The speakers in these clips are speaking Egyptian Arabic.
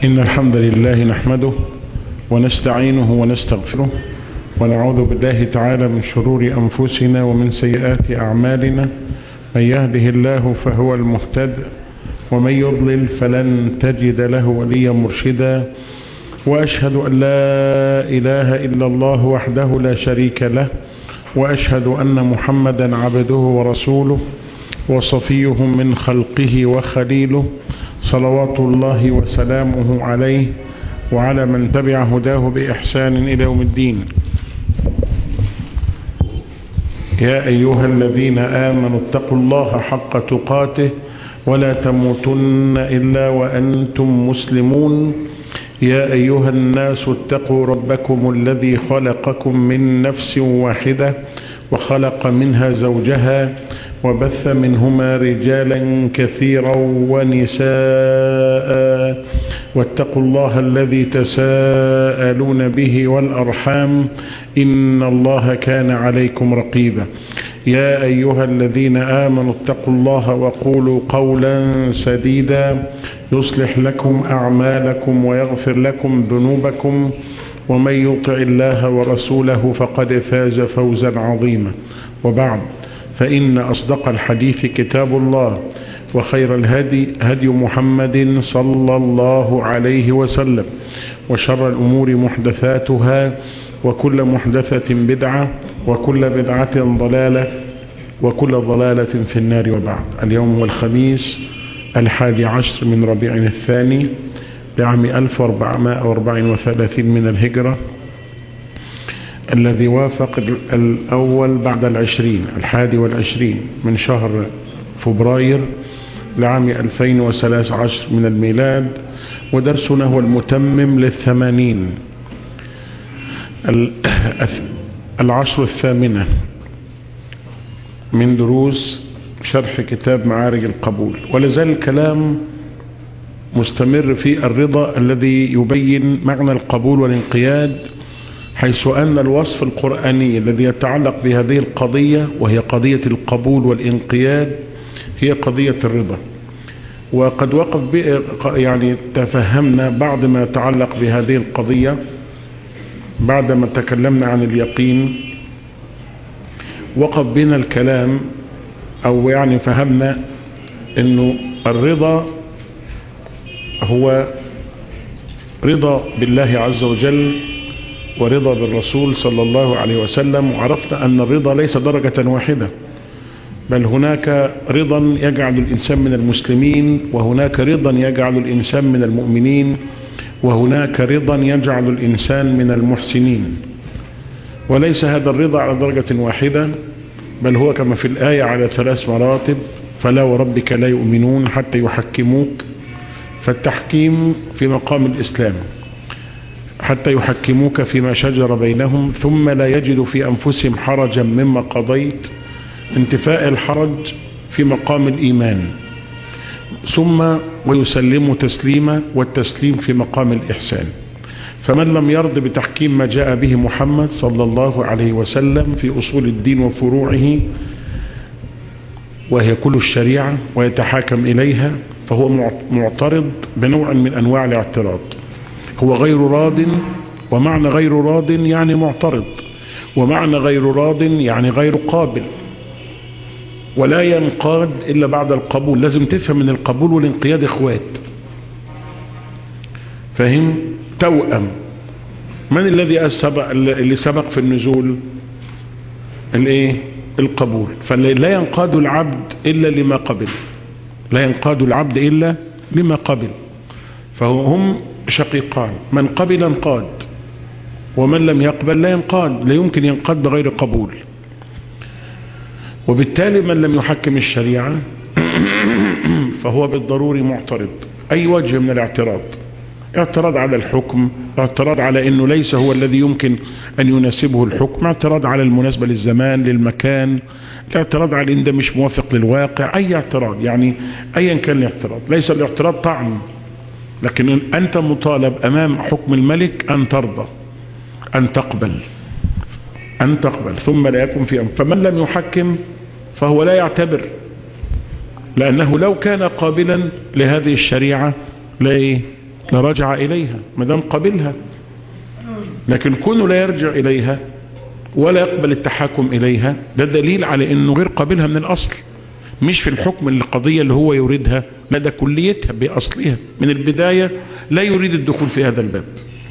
إن الحمد لله نحمده ونستعينه ونستغفره ونعوذ بالله تعالى من شرور أنفسنا ومن سيئات أعمالنا من يهده الله فهو المهتد ومن يضلل فلن تجد له وليا مرشدا وأشهد أن لا إله إلا الله وحده لا شريك له وأشهد أن محمدا عبده ورسوله وصفيه من خلقه وخليله صلوات الله وسلامه عليه وعلى من تبع هداه بإحسان إلى يوم الدين يا أيها الذين آمنوا اتقوا الله حق تقاته ولا تموتن إلا وأنتم مسلمون يا أيها الناس اتقوا ربكم الذي خلقكم من نفس واحدة وخلق منها زوجها وبث منهما رجالا كثيرا ونساء واتقوا الله الذي تساءلون به والأرحام إن الله كان عليكم رقيبا يا أيها الذين آمنوا اتقوا الله وقولوا قولا سديدا يصلح لكم أعمالكم ويغفر لكم ذنوبكم ومن يطع الله ورسوله فقد فاز فوزا عظيما وبعد فإن أصدق الحديث كتاب الله وخير الهدي هدي محمد صلى الله عليه وسلم وشر الأمور محدثاتها وكل محدثة بدعة وكل بدعة ضلالة وكل ضلالة في النار وبعد اليوم هو الخميس الحادي عشر من ربيع الثاني لعام 1434 من الهجرة الذي وافق الأول بعد العشرين الحادي والعشرين من شهر فبراير لعام 2013 من الميلاد ودرسنا هو المتمم للثمانين العشر الثامنة من دروس شرح كتاب معارج القبول ولازال الكلام مستمر في الرضا الذي يبين معنى القبول والانقياد حيث أن الوصف القرآني الذي يتعلق بهذه القضية وهي قضية القبول والانقياد هي قضية الرضا وقد وقف يعني تفهمنا بعض ما يتعلق بهذه القضية بعدما تكلمنا عن اليقين وقف بنا الكلام أو يعني فهمنا أنه الرضا هو رضا بالله عز وجل ورضا بالرسول صلى الله عليه وسلم وعرفنا أن الرضا ليس درجة واحدة بل هناك رضا يجعل الإنسان من المسلمين وهناك رضا يجعل الإنسان من المؤمنين وهناك رضا يجعل الإنسان من المحسنين وليس هذا الرضا على درجة واحدة بل هو كما في الآية على ثلاث مراتب فلا وربك لا يؤمنون حتى يحكموك فالتحكيم في مقام الإسلام حتى يحكموك فيما شجر بينهم ثم لا يجدوا في أنفسهم حرجا مما قضيت انتفاء الحرج في مقام الإيمان ثم ويسلموا تسليما والتسليم في مقام الإحسان فمن لم يرض بتحكيم ما جاء به محمد صلى الله عليه وسلم في أصول الدين وفروعه وهي كل الشريعة ويتحاكم إليها فهو معترض بنوع من أنواع الاعتراض هو غير راض ومعنى غير راض يعني معترض ومعنى غير راض يعني غير قابل ولا ينقاد إلا بعد القبول لازم تفهم من القبول والانقياد اخوات فهم توأم من الذي سبق اللي سبق في النزول الايه القبول فلا ينقاد العبد إلا لما قبل لا ينقاد العبد إلا لما قبل فهم شقيقان من قبل انقاد ومن لم يقبل لا ينقاد لا يمكن ينقاد بغير قبول وبالتالي من لم يحكم الشريعة فهو بالضروري معترض أي وجه من الاعتراض اعتراض على الحكم اعتراض على أنه ليس هو الذي يمكن أن يناسبه الحكم اعتراض على المناسبة للزمان للمكان الاعتراض على أن ده مش موافق للواقع أي اعتراض يعني أيا كان الاعتراض ليس الاعتراض طعن لكن أنت مطالب أمام حكم الملك أن ترضى أن تقبل أن تقبل ثم لا يكون في أمر فمن لم يحكم فهو لا يعتبر لأنه لو كان قابلا لهذه الشريعة لا إيه لرجع إليها ما دام قبلها لكن كونه لا يرجع إليها ولا يقبل التحاكم إليها ده دليل على أنه غير قابلها من الأصل مش في الحكم القضية اللي هو يريدها لا ده كليتها بأصلها من البداية لا يريد الدخول في هذا الباب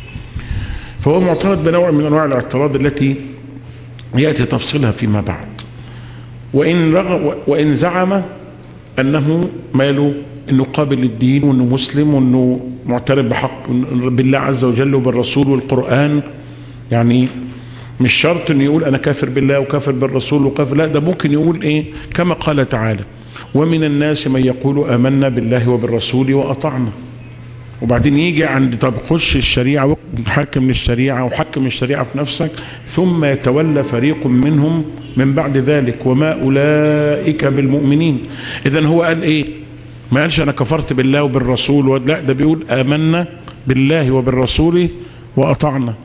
فهو معترض بنوع من أنواع الاعتراض التي يأتي تفصيلها فيما بعد وإن, رغ وإن زعم أنه ماله أنه قابل للدين وأنه مسلم وأنه معترف بحق بالله عز وجل وبالرسول والقرآن يعني مش شرط انه يقول انا كافر بالله وكافر بالرسول وكافر لا ده ممكن يقول ايه كما قال تعالى ومن الناس من يقول امنا بالله وبالرسول واطعنا وبعدين يجي عند طب خش الشريعة وحكم للشريعة وحكم الشريعة في نفسك ثم يتولى فريق منهم من بعد ذلك وما أولئك بالمؤمنين إذا هو قال إيه ما قالش أنا كفرت بالله وبالرسول لا ده بيقول آمنا بالله وبالرسول وأطعنا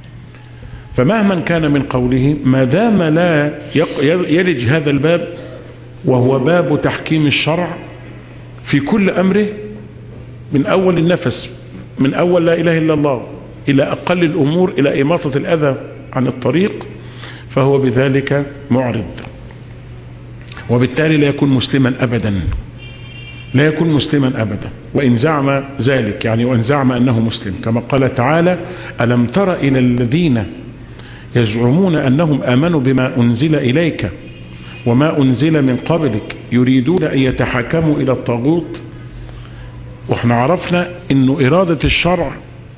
فمهما كان من قوله ما دام لا يلج هذا الباب وهو باب تحكيم الشرع في كل أمره من أول النفس من أول لا إله إلا الله إلى أقل الأمور إلى إماطة الأذى عن الطريق فهو بذلك معرض وبالتالي لا يكون مسلما أبدا لا يكون مسلما أبدا وإن زعم ذلك يعني وإن زعم أنه مسلم كما قال تعالى ألم تر إلى الذين يزعمون أنهم آمنوا بما أنزل إليك وما أنزل من قبلك يريدون أن يتحكموا إلى الطاغوت واحنا عرفنا أنه إرادة الشرع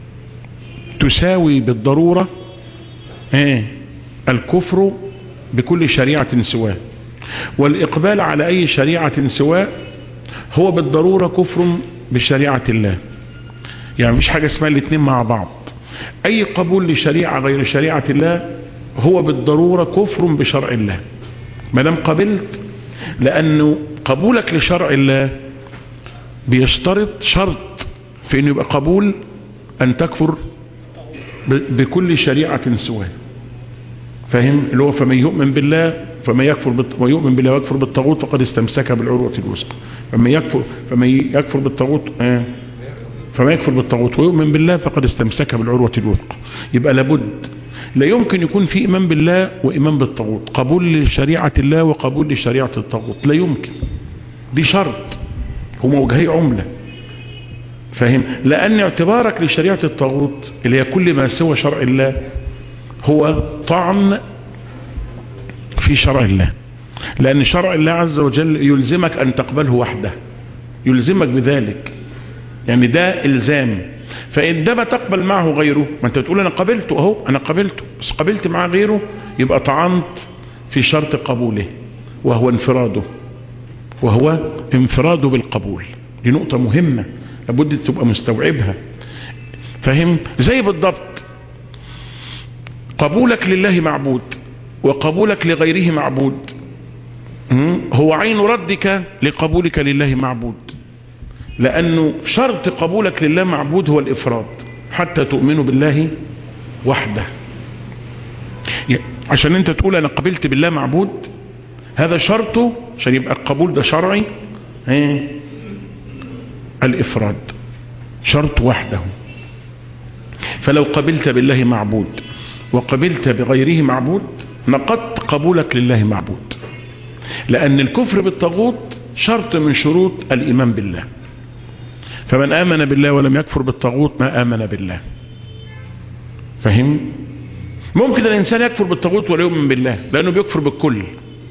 تساوي بالضرورة ايه الكفر بكل شريعة سواه والإقبال على أي شريعة سواه هو بالضرورة كفر بشريعة الله يعني مش حاجة اسمها الاثنين مع بعض أي قبول لشريعة غير شريعة الله هو بالضرورة كفر بشرع الله ما دام قبلت لأنه قبولك لشرع الله بيشترط شرط في أنه يبقى قبول أن تكفر بكل شريعة سواه فاهم اللي هو فمن يؤمن بالله فمن يكفر بت... ويؤمن بالله ويكفر بالطاغوت فقد استمسك بالعروة الوثقى فمن يكفر فمن يكفر بالطاغوت آه فما يكفر بالطاغوت ويؤمن بالله فقد استمسك بالعروة الوثقى يبقى لابد لا يمكن يكون في إيمان بالله وإيمان بالطاغوت قبول لشريعة الله وقبول لشريعة الطاغوت لا يمكن دي شرط هما وجهي عملة فاهم لأن اعتبارك لشريعة الطاغوت اللي هي كل ما سوى شرع الله هو طعن في شرع الله لأن شرع الله عز وجل يلزمك أن تقبله وحده يلزمك بذلك يعني ده إلزام فإن ده ما تقبل معه غيره ما أنت تقول أنا قبلته أهو أنا قبلته بس قبلت معه غيره يبقى طعنت في شرط قبوله وهو انفراده وهو انفراده بالقبول دي نقطة مهمة لابد تبقى مستوعبها فهم زي بالضبط قبولك لله معبود وقبولك لغيره معبود هو عين ردك لقبولك لله معبود لأنه شرط قبولك لله معبود هو الإفراد حتى تؤمنوا بالله وحده عشان انت تقول انا قبلت بالله معبود هذا شرطه عشان يبقى القبول ده شرعي ايه الإفراد شرط وحده فلو قبلت بالله معبود وقبلت بغيره معبود نقضت قبولك لله معبود لأن الكفر بالطاغوت شرط من شروط الإيمان بالله فمن آمن بالله ولم يكفر بالطاغوت ما آمن بالله فهم ممكن الإنسان يكفر بالطاغوت ولا يؤمن بالله لأنه بيكفر بالكل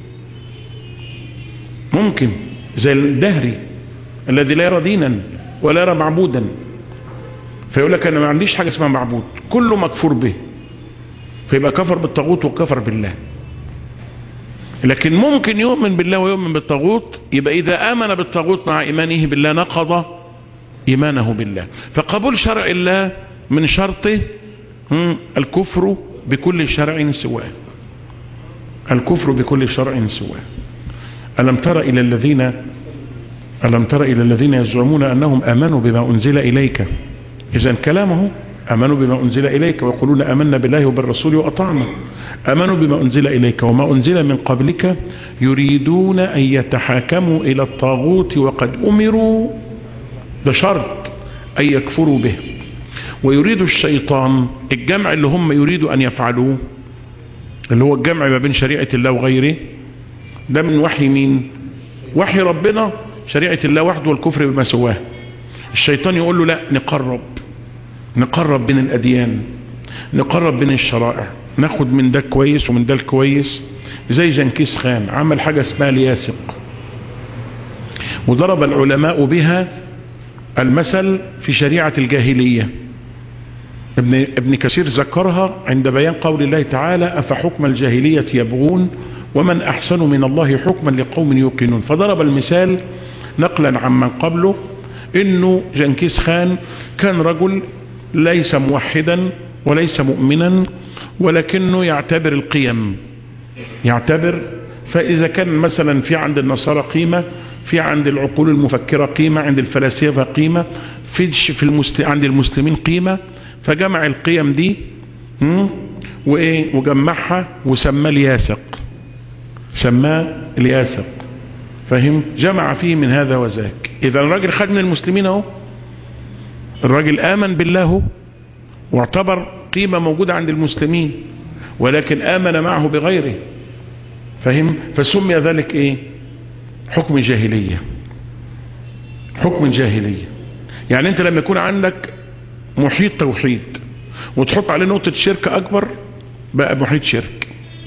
ممكن زي الدهري الذي لا يرى دينا ولا يرى معبودا فيقول لك أنا ما عنديش حاجة اسمها معبود كله مكفور به فيبقى كفر بالطاغوت وكفر بالله لكن ممكن يؤمن بالله ويؤمن بالطاغوت يبقى إذا آمن بالطاغوت مع إيمانه بالله نقض إيمانه بالله فقبول شرع الله من شرطه الكفر بكل شرع سواه الكفر بكل شرع سواه ألم تر إلى الذين ألم تر إلى الذين يزعمون أنهم آمنوا بما أنزل إليك إذا كلامه آمنوا بما أنزل إليك ويقولون آمنا بالله وبالرسول وأطعنا آمنوا بما أنزل إليك وما أنزل من قبلك يريدون أن يتحاكموا إلى الطاغوت وقد أمروا ده شرط أن يكفروا به ويريد الشيطان الجمع اللي هم يريدوا أن يفعلوه اللي هو الجمع ما بين شريعة الله وغيره ده من وحي مين وحي ربنا شريعة الله وحده والكفر بما سواه الشيطان يقول له لا نقرب نقرب بين الأديان نقرب بين الشرائع ناخد من ده كويس ومن ده الكويس زي جنكيز خان عمل حاجة اسمها الياسق وضرب العلماء بها المثل في شريعة الجاهلية ابن, ابن كثير ذكرها عند بيان قول الله تعالى أفحكم الجاهلية يبغون ومن أحسن من الله حكما لقوم يوقنون فضرب المثال نقلا عمن قبله انه جنكيز خان كان رجل ليس موحدا وليس مؤمنا ولكنه يعتبر القيم يعتبر فإذا كان مثلا في عند النصارى قيمة في عند العقول المفكرة قيمة عند الفلاسفة قيمة في في المسل... عند المسلمين قيمة فجمع القيم دي وإيه وجمعها وسماه الياسق سماه الياسق فهم جمع فيه من هذا وذاك إذا الراجل خد من المسلمين اهو الراجل آمن بالله واعتبر قيمة موجودة عند المسلمين ولكن آمن معه بغيره فهم فسمي ذلك ايه حكم جاهلية حكم جاهلية يعني انت لما يكون عندك محيط توحيد وتحط عليه نقطة شرك اكبر بقى محيط شرك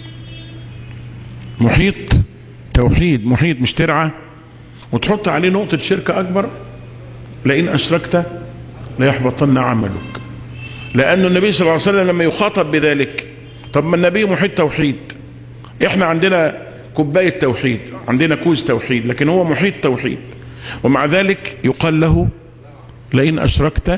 محيط توحيد محيط مش ترعى وتحط عليه نقطة شرك اكبر لئن اشركت ليحبطن عملك لان النبي صلى الله عليه وسلم لما يخاطب بذلك طب ما النبي محيط توحيد احنا عندنا كوباية توحيد عندنا كوز توحيد لكن هو محيط توحيد ومع ذلك يقال له لئن اشركت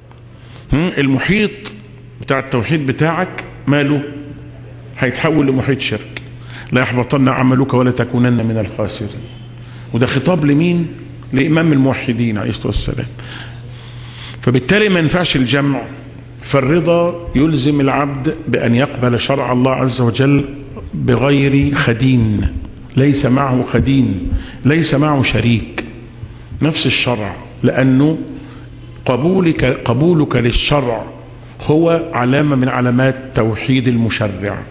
المحيط بتاع التوحيد بتاعك ماله هيتحول لمحيط شرك لا يحبطن عملك ولا تكونن من الخاسرين وده خطاب لمين لإمام الموحدين عليه الصلاة والسلام فبالتالي ما ينفعش الجمع فالرضا يلزم العبد بأن يقبل شرع الله عز وجل بغير خدين ليس معه خدين ليس معه شريك نفس الشرع لأنه قبولك, قبولك للشرع هو علامة من علامات توحيد المشرع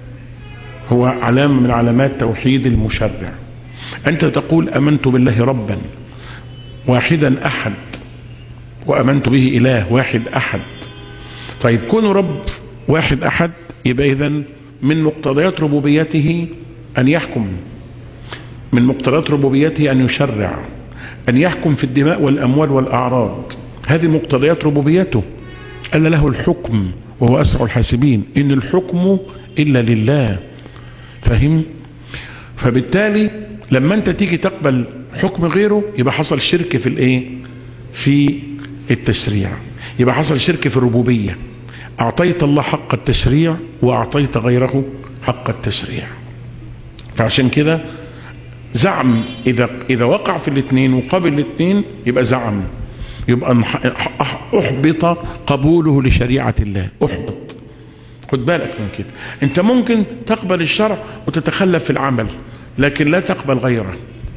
هو علامة من علامات توحيد المشرع أنت تقول أمنت بالله ربا واحدا أحد وأمنت به إله واحد أحد طيب كون رب واحد أحد يبقى إذن من مقتضيات ربوبيته أن يحكم من مقتضيات ربوبيته أن يشرع أن يحكم في الدماء والأموال والأعراض هذه مقتضيات ربوبيته ألا له الحكم وهو أسرع الحاسبين إن الحكم إلا لله فهم فبالتالي لما أنت تيجي تقبل حكم غيره يبقى حصل شرك في الإيه في التشريع يبقى حصل شرك في الربوبية أعطيت الله حق التشريع وأعطيت غيره حق التشريع فعشان كده زعم إذا, إذا وقع في الاثنين وقابل الاثنين يبقى زعم يبقى أحبط قبوله لشريعة الله أحبط خد بالك من كده انت ممكن تقبل الشرع وتتخلف في العمل لكن لا تقبل غيره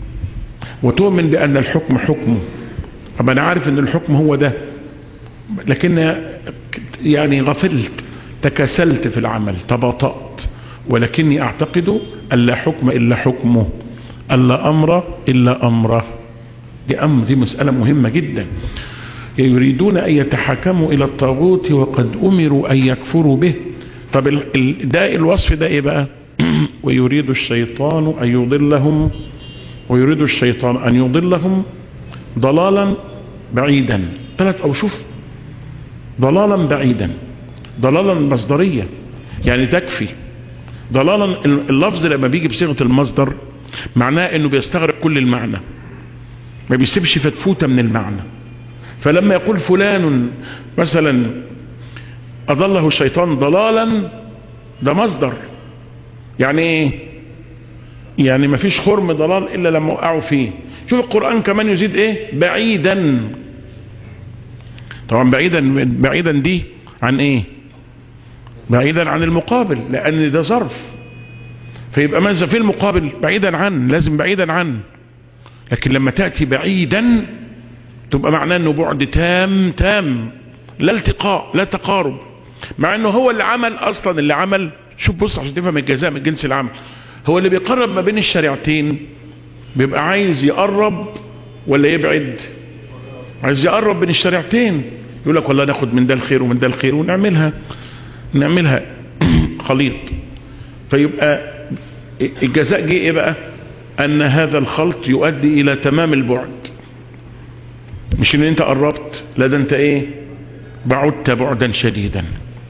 وتؤمن بأن الحكم حكمه طب أنا عارف أن الحكم هو ده لكن يعني غفلت تكسلت في العمل تباطأت ولكني أعتقد أن لا حكم إلا حكمه أن لا أمر إلا أمره دي أمر دي مسألة مهمة جدا يريدون أن يتحكموا إلى الطاغوت وقد أمروا أن يكفروا به طب ده الوصف ده إيه بقى ويريد الشيطان أن يضلهم ويريد الشيطان أن يضلهم ضلالا بعيدا ثلاث أوشوف ضلالا بعيدا ضلالا مصدرية يعني تكفي ضلالا اللفظ لما بيجي بصيغة المصدر معناه انه بيستغرق كل المعنى ما بيسيبش فتفوتة من المعنى فلما يقول فلان مثلا أضله الشيطان ضلالا ده مصدر يعني ايه يعني ما فيش خرم ضلال إلا لما وقعوا فيه شوف القرآن كمان يزيد ايه بعيدا طبعا بعيدا بعيدا دي عن ايه بعيدا عن المقابل لأن ده ظرف فيبقى ماذا في المقابل بعيدا عن لازم بعيدا عن لكن لما تأتي بعيدا تبقى معناه انه بعد تام تام لا التقاء لا تقارب مع انه هو اللي عمل اصلا اللي عمل شوف بص عشان تفهم الجزاء من جنس العمل هو اللي بيقرب ما بين الشريعتين بيبقى عايز يقرب ولا يبعد عايز يقرب بين الشريعتين يقول لك والله ناخد من ده الخير ومن ده الخير ونعملها نعملها خليط فيبقى الجزاء جه ايه بقى ان هذا الخلط يؤدي الى تمام البعد مش ان انت قربت لا ده انت ايه بعدت بعدا شديدا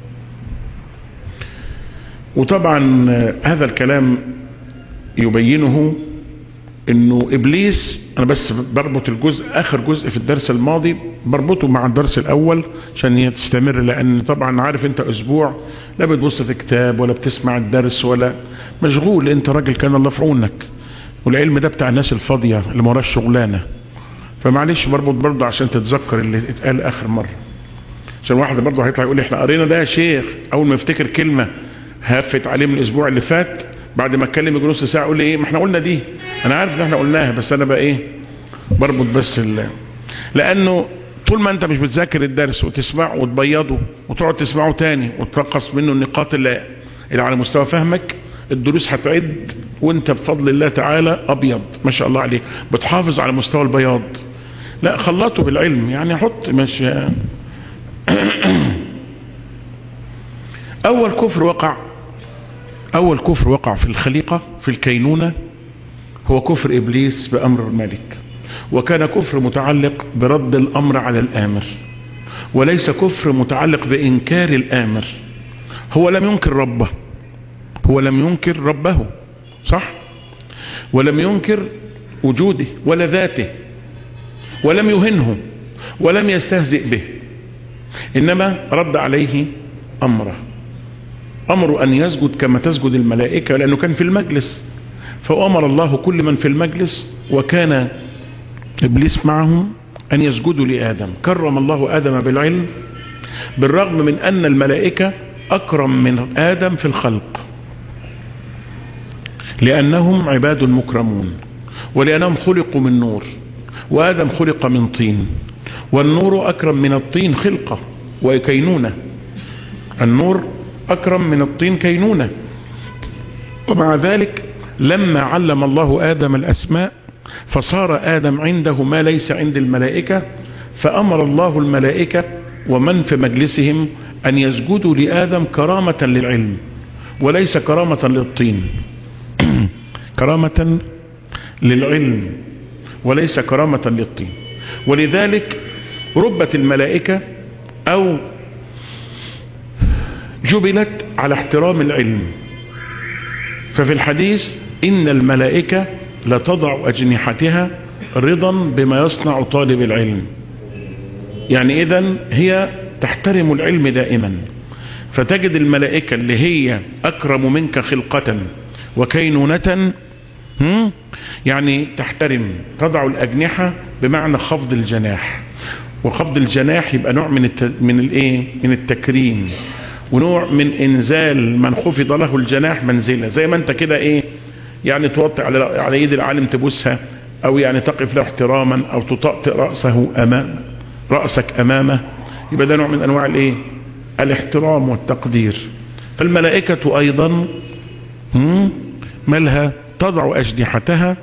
وطبعا هذا الكلام يبينه انه ابليس انا بس بربط الجزء اخر جزء في الدرس الماضي بربطه مع الدرس الاول عشان تستمر لان طبعا عارف انت اسبوع لا بتبص في كتاب ولا بتسمع الدرس ولا مشغول انت راجل كان الله في عونك والعلم ده بتاع الناس الفاضيه اللي ما شغلانه فمعلش بربط برضه عشان تتذكر اللي اتقال اخر مره عشان واحد برضه هيطلع يقول احنا قرينا ده يا شيخ اول ما يفتكر كلمه هفت عليه من الاسبوع اللي فات بعد ما اتكلم يجي نص ساعه يقول لي ايه ما احنا قلنا دي انا عارف ان احنا قلناها بس انا بقى ايه بربط بس ال... لانه طول ما انت مش بتذاكر الدرس وتسمعه وتبيضه وتقعد تسمعه تاني وترقص منه النقاط اللي, اللي على مستوى فهمك الدروس هتعد وانت بفضل الله تعالى ابيض ما شاء الله عليك بتحافظ على مستوى البياض لا خلطه بالعلم يعني حط مش اول كفر وقع اول كفر وقع في الخليقة في الكينونة هو كفر ابليس بامر الملك وكان كفر متعلق برد الامر على الامر وليس كفر متعلق بانكار الامر هو لم ينكر ربه هو لم ينكر ربه صح ولم ينكر وجوده ولا ذاته ولم يهنه ولم يستهزئ به انما رد عليه امره امر ان يسجد كما تسجد الملائكة لانه كان في المجلس فامر الله كل من في المجلس وكان ابليس معهم ان يسجدوا لادم كرم الله ادم بالعلم بالرغم من ان الملائكة اكرم من ادم في الخلق لانهم عباد مكرمون ولانهم خلقوا من نور وادم خلق من طين والنور اكرم من الطين خلقة وكينونة النور أكرم من الطين كينونة ومع ذلك لما علم الله آدم الأسماء فصار آدم عنده ما ليس عند الملائكة فأمر الله الملائكة ومن في مجلسهم أن يسجدوا لآدم كرامة للعلم وليس كرامة للطين كرامة للعلم وليس كرامة للطين ولذلك ربت الملائكة أو جبلت على احترام العلم ففي الحديث إن الملائكة لتضع أجنحتها رضا بما يصنع طالب العلم يعني إذن هي تحترم العلم دائما فتجد الملائكة اللي هي أكرم منك خلقة وكينونة يعني تحترم تضع الأجنحة بمعنى خفض الجناح وخفض الجناح يبقى نوع من الت... من الايه من التكريم ونوع من انزال من خفض له الجناح منزله زي ما انت كده ايه يعني توطي على على ايد العالم تبوسها او يعني تقف له احتراما او تطأطئ رأسه امام رأسك امامه يبقى ده نوع من انواع الايه الاحترام والتقدير فالملائكة ايضا مالها تضع اجنحتها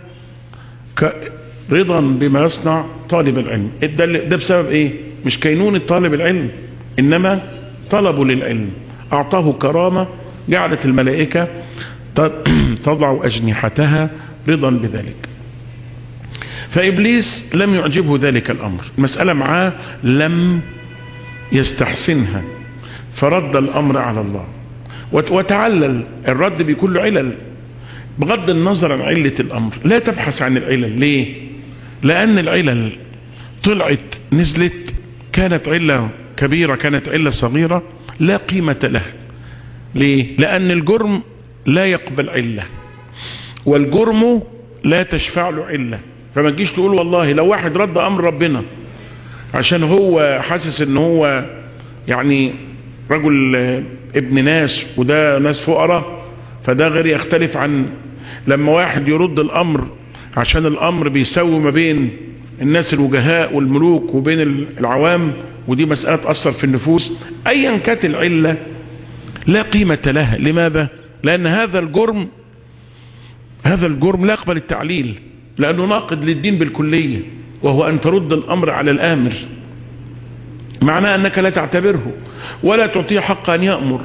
رضا بما يصنع طالب العلم ده بسبب ايه مش كينونة طالب العلم انما طلبوا للعلم اعطاه كرامة جعلت الملائكة تضع اجنحتها رضا بذلك فابليس لم يعجبه ذلك الامر المسألة معاه لم يستحسنها فرد الامر على الله وتعلل الرد بكل علل بغض النظر عن علة الامر لا تبحث عن العلل ليه لان العلل طلعت نزلت كانت علة كبيرة كانت علة صغيرة لا قيمة لها ليه لان الجرم لا يقبل علة والجرم لا تشفع له علة فما تجيش تقول والله لو واحد رد امر ربنا عشان هو حاسس ان هو يعني رجل ابن ناس وده ناس فقراء فده غير يختلف عن لما واحد يرد الامر عشان الامر بيسوي ما بين الناس الوجهاء والملوك وبين العوام ودي مسألة تأثر في النفوس ايا كانت العلة لا قيمة لها لماذا لان هذا الجرم هذا الجرم لا يقبل التعليل لانه ناقض للدين بالكلية وهو ان ترد الامر على الامر معناه انك لا تعتبره ولا تعطيه حق ان يأمر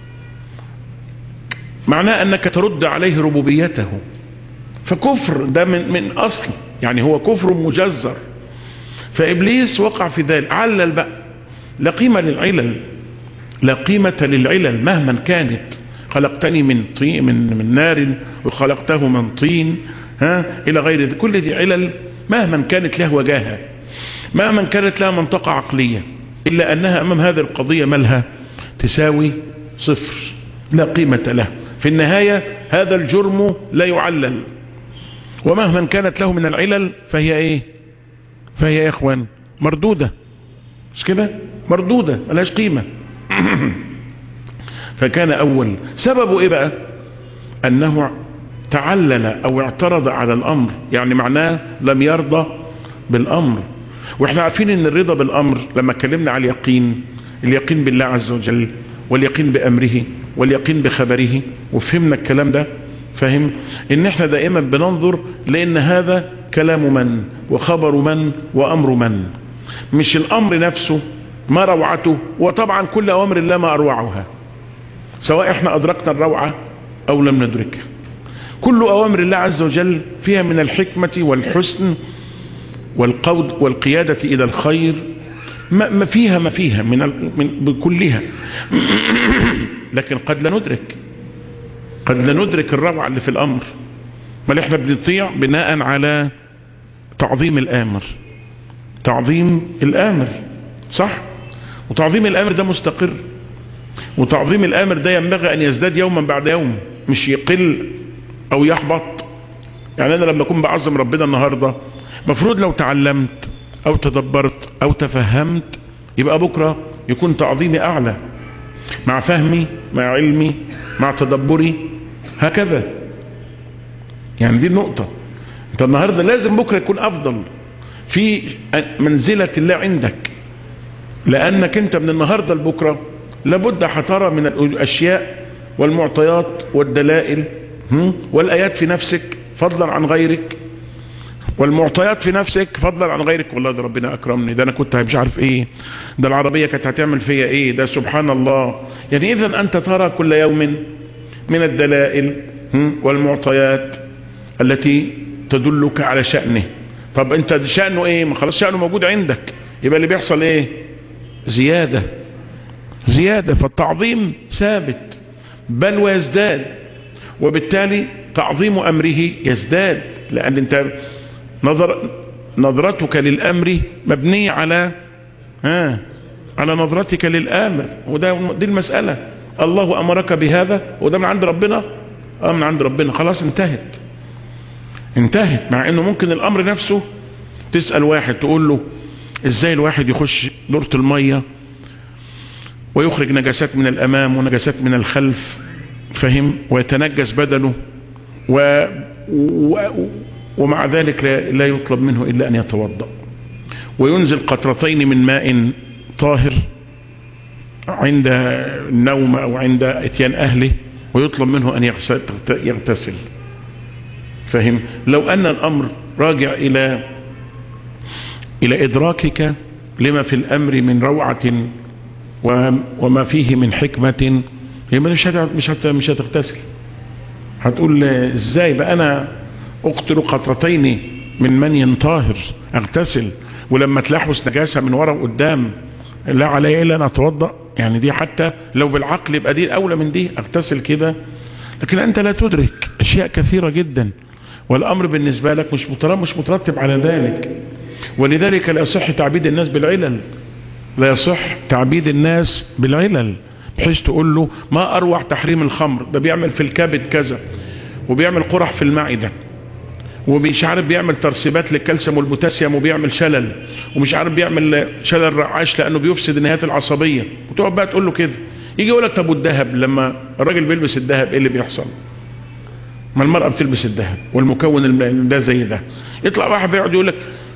معناه انك ترد عليه ربوبيته فكفر ده من, من اصل يعني هو كفر مجزر فابليس وقع في ذلك علل بقى لا قيمة للعلل لا قيمة للعلل مهما كانت خلقتني من طين من من نار وخلقته من طين ها الى غير ذلك كل دي علل مهما كانت له وجاهه مهما كانت لها منطقة عقلية الا انها امام هذه القضية مالها تساوي صفر لا قيمة له في النهاية هذا الجرم لا يعلل ومهما كانت له من العلل فهي ايه فهي يا اخوان مردودة مش كده مردودة ملهاش قيمة فكان اول سببه ايه بقى انه تعلل او اعترض على الامر يعني معناه لم يرضى بالامر واحنا عارفين ان الرضا بالامر لما اتكلمنا على اليقين اليقين بالله عز وجل واليقين بامره واليقين بخبره وفهمنا الكلام ده فهم ان احنا دائما بننظر لان هذا كلام من وخبر من وامر من مش الامر نفسه ما روعته وطبعا كل اوامر الله ما اروعها سواء احنا ادركنا الروعة او لم ندركها كل اوامر الله عز وجل فيها من الحكمة والحسن والقود والقيادة الى الخير ما فيها ما فيها من, من بكلها لكن قد لا ندرك قد لا ندرك الروعة اللي في الامر بل احنا بنطيع بناء على تعظيم الامر تعظيم الامر صح وتعظيم الامر ده مستقر وتعظيم الامر ده ينبغي ان يزداد يوما بعد يوم مش يقل او يحبط يعني انا لما اكون بعظم ربنا النهاردة مفروض لو تعلمت او تدبرت او تفهمت يبقى بكرة يكون تعظيمي اعلى مع فهمي مع علمي مع تدبري هكذا يعني دي النقطة انت النهاردة لازم بكرة يكون افضل في منزلة الله عندك لانك انت من النهاردة لبكرة لابد هترى من الاشياء والمعطيات والدلائل والايات في نفسك فضلا عن غيرك والمعطيات في نفسك فضلا عن غيرك والله ده ربنا اكرمني ده انا كنت مش عارف ايه ده العربية كانت هتعمل فيا ايه ده سبحان الله يعني اذا انت ترى كل يوم من الدلائل والمعطيات التي تدلك على شأنه طب انت شأنه ايه ما خلاص شأنه موجود عندك يبقى اللي بيحصل ايه زيادة زيادة فالتعظيم ثابت بل ويزداد وبالتالي تعظيم امره يزداد لان انت نظر نظرتك للامر مبنية على ها على نظرتك للامر وده دي المسألة الله امرك بهذا وده من عند ربنا اه من عند ربنا خلاص انتهت انتهت مع انه ممكن الامر نفسه تسأل واحد تقول له ازاي الواحد يخش دورة المية ويخرج نجاسات من الامام ونجاسات من الخلف فهم ويتنجس بدنه و... و... ومع ذلك لا... لا يطلب منه الا ان يتوضا وينزل قطرتين من ماء طاهر عند النوم او عند اتيان اهله ويطلب منه ان يغتسل فهم لو ان الامر راجع الى الى ادراكك لما في الامر من روعة وما فيه من حكمة يبقى مش مش مش هتغتسل هتقول ازاي بقى انا اقتل قطرتين من مني طاهر اغتسل ولما تلاحظ نجاسة من ورا وقدام لا علي الا ان اتوضا يعني دي حتى لو بالعقل يبقى دي الاولى من دي اغتسل كده لكن انت لا تدرك اشياء كثيرة جدا والامر بالنسبة لك مش مش مترتب على ذلك ولذلك لا يصح تعبيد الناس بالعلل لا يصح تعبيد الناس بالعلل بحيث تقول له ما اروع تحريم الخمر ده بيعمل في الكبد كذا وبيعمل قرح في المعدة ومش عارف بيعمل ترسيبات للكالسيوم والبوتاسيوم وبيعمل شلل ومش عارف بيعمل شلل رعاش لانه بيفسد النهايات العصبية وتقعد بقى تقول له كده يجي يقول لك طب والذهب لما الراجل بيلبس الذهب ايه اللي بيحصل ما المرأة بتلبس الذهب والمكون ده زي ده يطلع واحد بيقعد يقول لك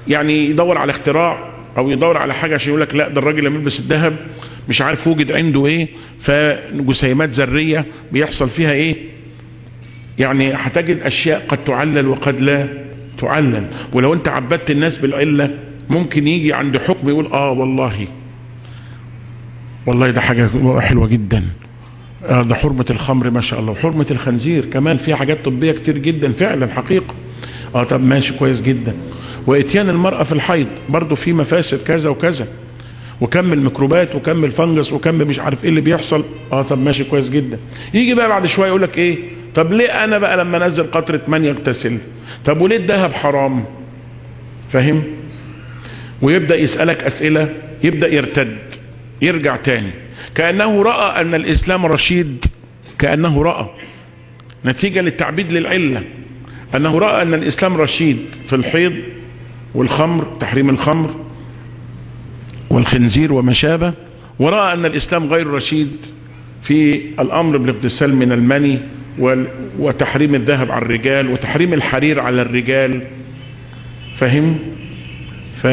يعني يدور على اختراع او يدور على حاجة عشان يقول لك لا ده الراجل لما يلبس الذهب مش عارف وجد عنده ايه فجسيمات ذرية بيحصل فيها ايه يعني هتجد اشياء قد تعلل وقد لا تعلل ولو انت عبدت الناس بالعلة ممكن يجي عند حكم يقول اه والله والله ده حاجة حلوة جدا آه ده حرمة الخمر ما شاء الله وحرمة الخنزير كمان في حاجات طبية كتير جدا فعلا حقيقة اه طب ماشي كويس جدا واتيان المرأة في الحيض برضو في مفاسد كذا وكذا وكم الميكروبات وكم الفنجس وكم مش عارف ايه اللي بيحصل اه طب ماشي كويس جدا يجي بقى بعد شوية يقولك ايه طب ليه انا بقى لما انزل قطرة من يغتسل طب وليه الذهب حرام فاهم ويبدأ يسألك اسئلة يبدأ يرتد يرجع تاني كأنه رأى ان الاسلام رشيد كأنه رأى نتيجة للتعبيد للعلة انه رأى ان الاسلام رشيد في الحيض والخمر تحريم الخمر والخنزير وما شابه ورأى ان الاسلام غير رشيد في الامر بالاغتسال من المني وتحريم الذهب على الرجال وتحريم الحرير على الرجال فهم ف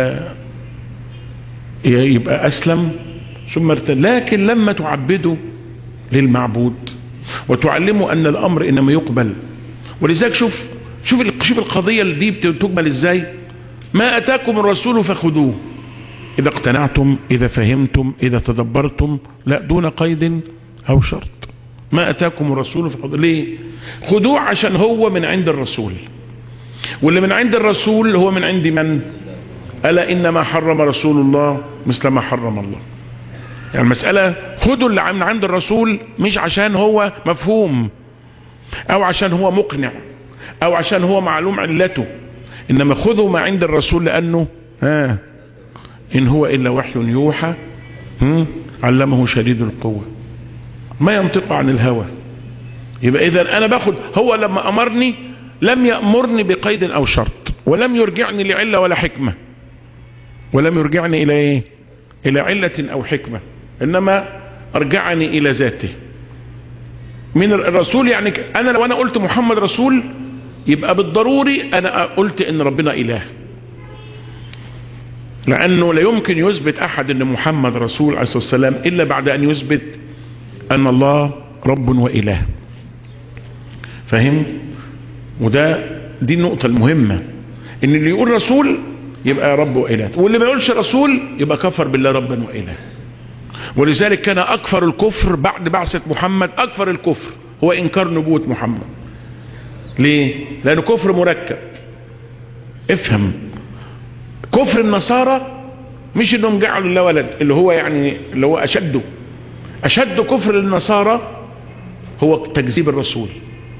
يبقى اسلم ثم ارتد لكن لما تعبده للمعبود وتعلمه ان الامر انما يقبل ولذلك شوف شوف شوف القضيه دي بتقبل ازاي ما اتاكم الرسول فخذوه اذا اقتنعتم اذا فهمتم اذا تدبرتم لا دون قيد او شرط ما اتاكم الرسول فخذوه ليه خذوه عشان هو من عند الرسول واللي من عند الرسول هو من عند من الا انما حرم رسول الله مثل ما حرم الله يعني المسألة خدوا اللي من عند الرسول مش عشان هو مفهوم او عشان هو مقنع او عشان هو معلوم علته انما خذوا ما عند الرسول لانه ها ان هو الا وحي يوحى علمه شديد القوة ما ينطق عن الهوى يبقى اذا انا باخد هو لما امرني لم يأمرني بقيد او شرط ولم يرجعني لعلة ولا حكمة ولم يرجعني الى ايه الى علة او حكمة انما ارجعني الى ذاته من الرسول يعني انا لو انا قلت محمد رسول يبقى بالضروري انا قلت ان ربنا اله لانه لا يمكن يثبت احد ان محمد رسول عليه الصلاة والسلام الا بعد ان يثبت ان الله رب واله فاهم وده دي النقطة المهمة ان اللي يقول رسول يبقى رب وإله واللي ما يقولش رسول يبقى كفر بالله ربا وإله ولذلك كان أكثر الكفر بعد بعثة محمد أكثر الكفر هو إنكار نبوة محمد ليه؟ لأنه كفر مركب افهم كفر النصارى مش انهم جعلوا الله ولد اللي هو يعني اللي هو اشده اشد كفر النصارى هو تكذيب الرسول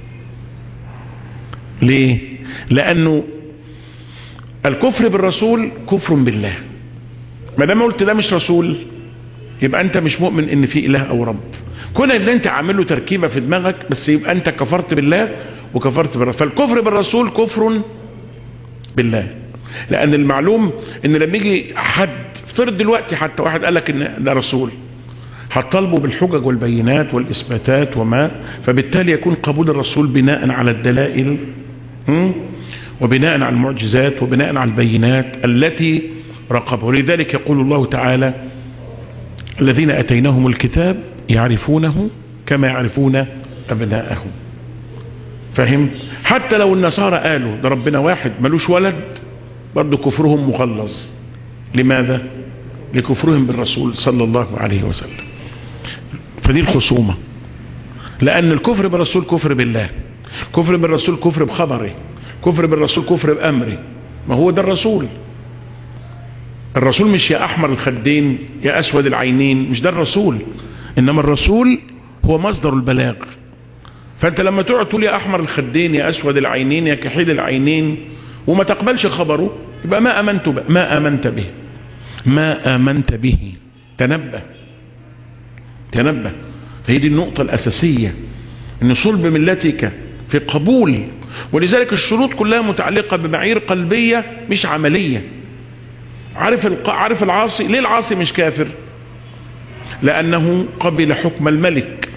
ليه لانه الكفر بالرسول كفر بالله ما دام قلت ده مش رسول يبقى انت مش مؤمن ان في اله او رب كون ان انت عامل له تركيبه في دماغك بس يبقى انت كفرت بالله وكفرت بالرسول فالكفر بالرسول كفر بالله لان المعلوم ان لما يجي حد افترض دلوقتي حتى واحد قال لك ان ده رسول هتطالبه بالحجج والبينات والاثباتات وما فبالتالي يكون قبول الرسول بناء على الدلائل وبناء على المعجزات وبناء على البينات التي رقبه ولذلك يقول الله تعالى الذين أتيناهم الكتاب يعرفونه كما يعرفون أبناءهم فهم حتى لو النصارى قالوا ده ربنا واحد ملوش ولد برضو كفرهم مغلظ لماذا لكفرهم بالرسول صلى الله عليه وسلم فدي الخصومة لأن الكفر بالرسول كفر بالله كفر بالرسول كفر بخبره كفر بالرسول كفر بأمره ما هو ده الرسول الرسول مش يا أحمر الخدين يا أسود العينين مش ده الرسول إنما الرسول هو مصدر البلاغ فأنت لما تقعد تقول يا أحمر الخدين يا أسود العينين يا كحيل العينين وما تقبلش خبره يبقى ما أمنت به ما آمنت به ما آمنت به تنبه تنبه فهي دي النقطة الأساسية ان صلب ملتك في قبول ولذلك الشروط كلها متعلقة بمعايير قلبية مش عملية عارف الق... عارف العاصي ليه العاصي مش كافر لأنه قبل حكم الملك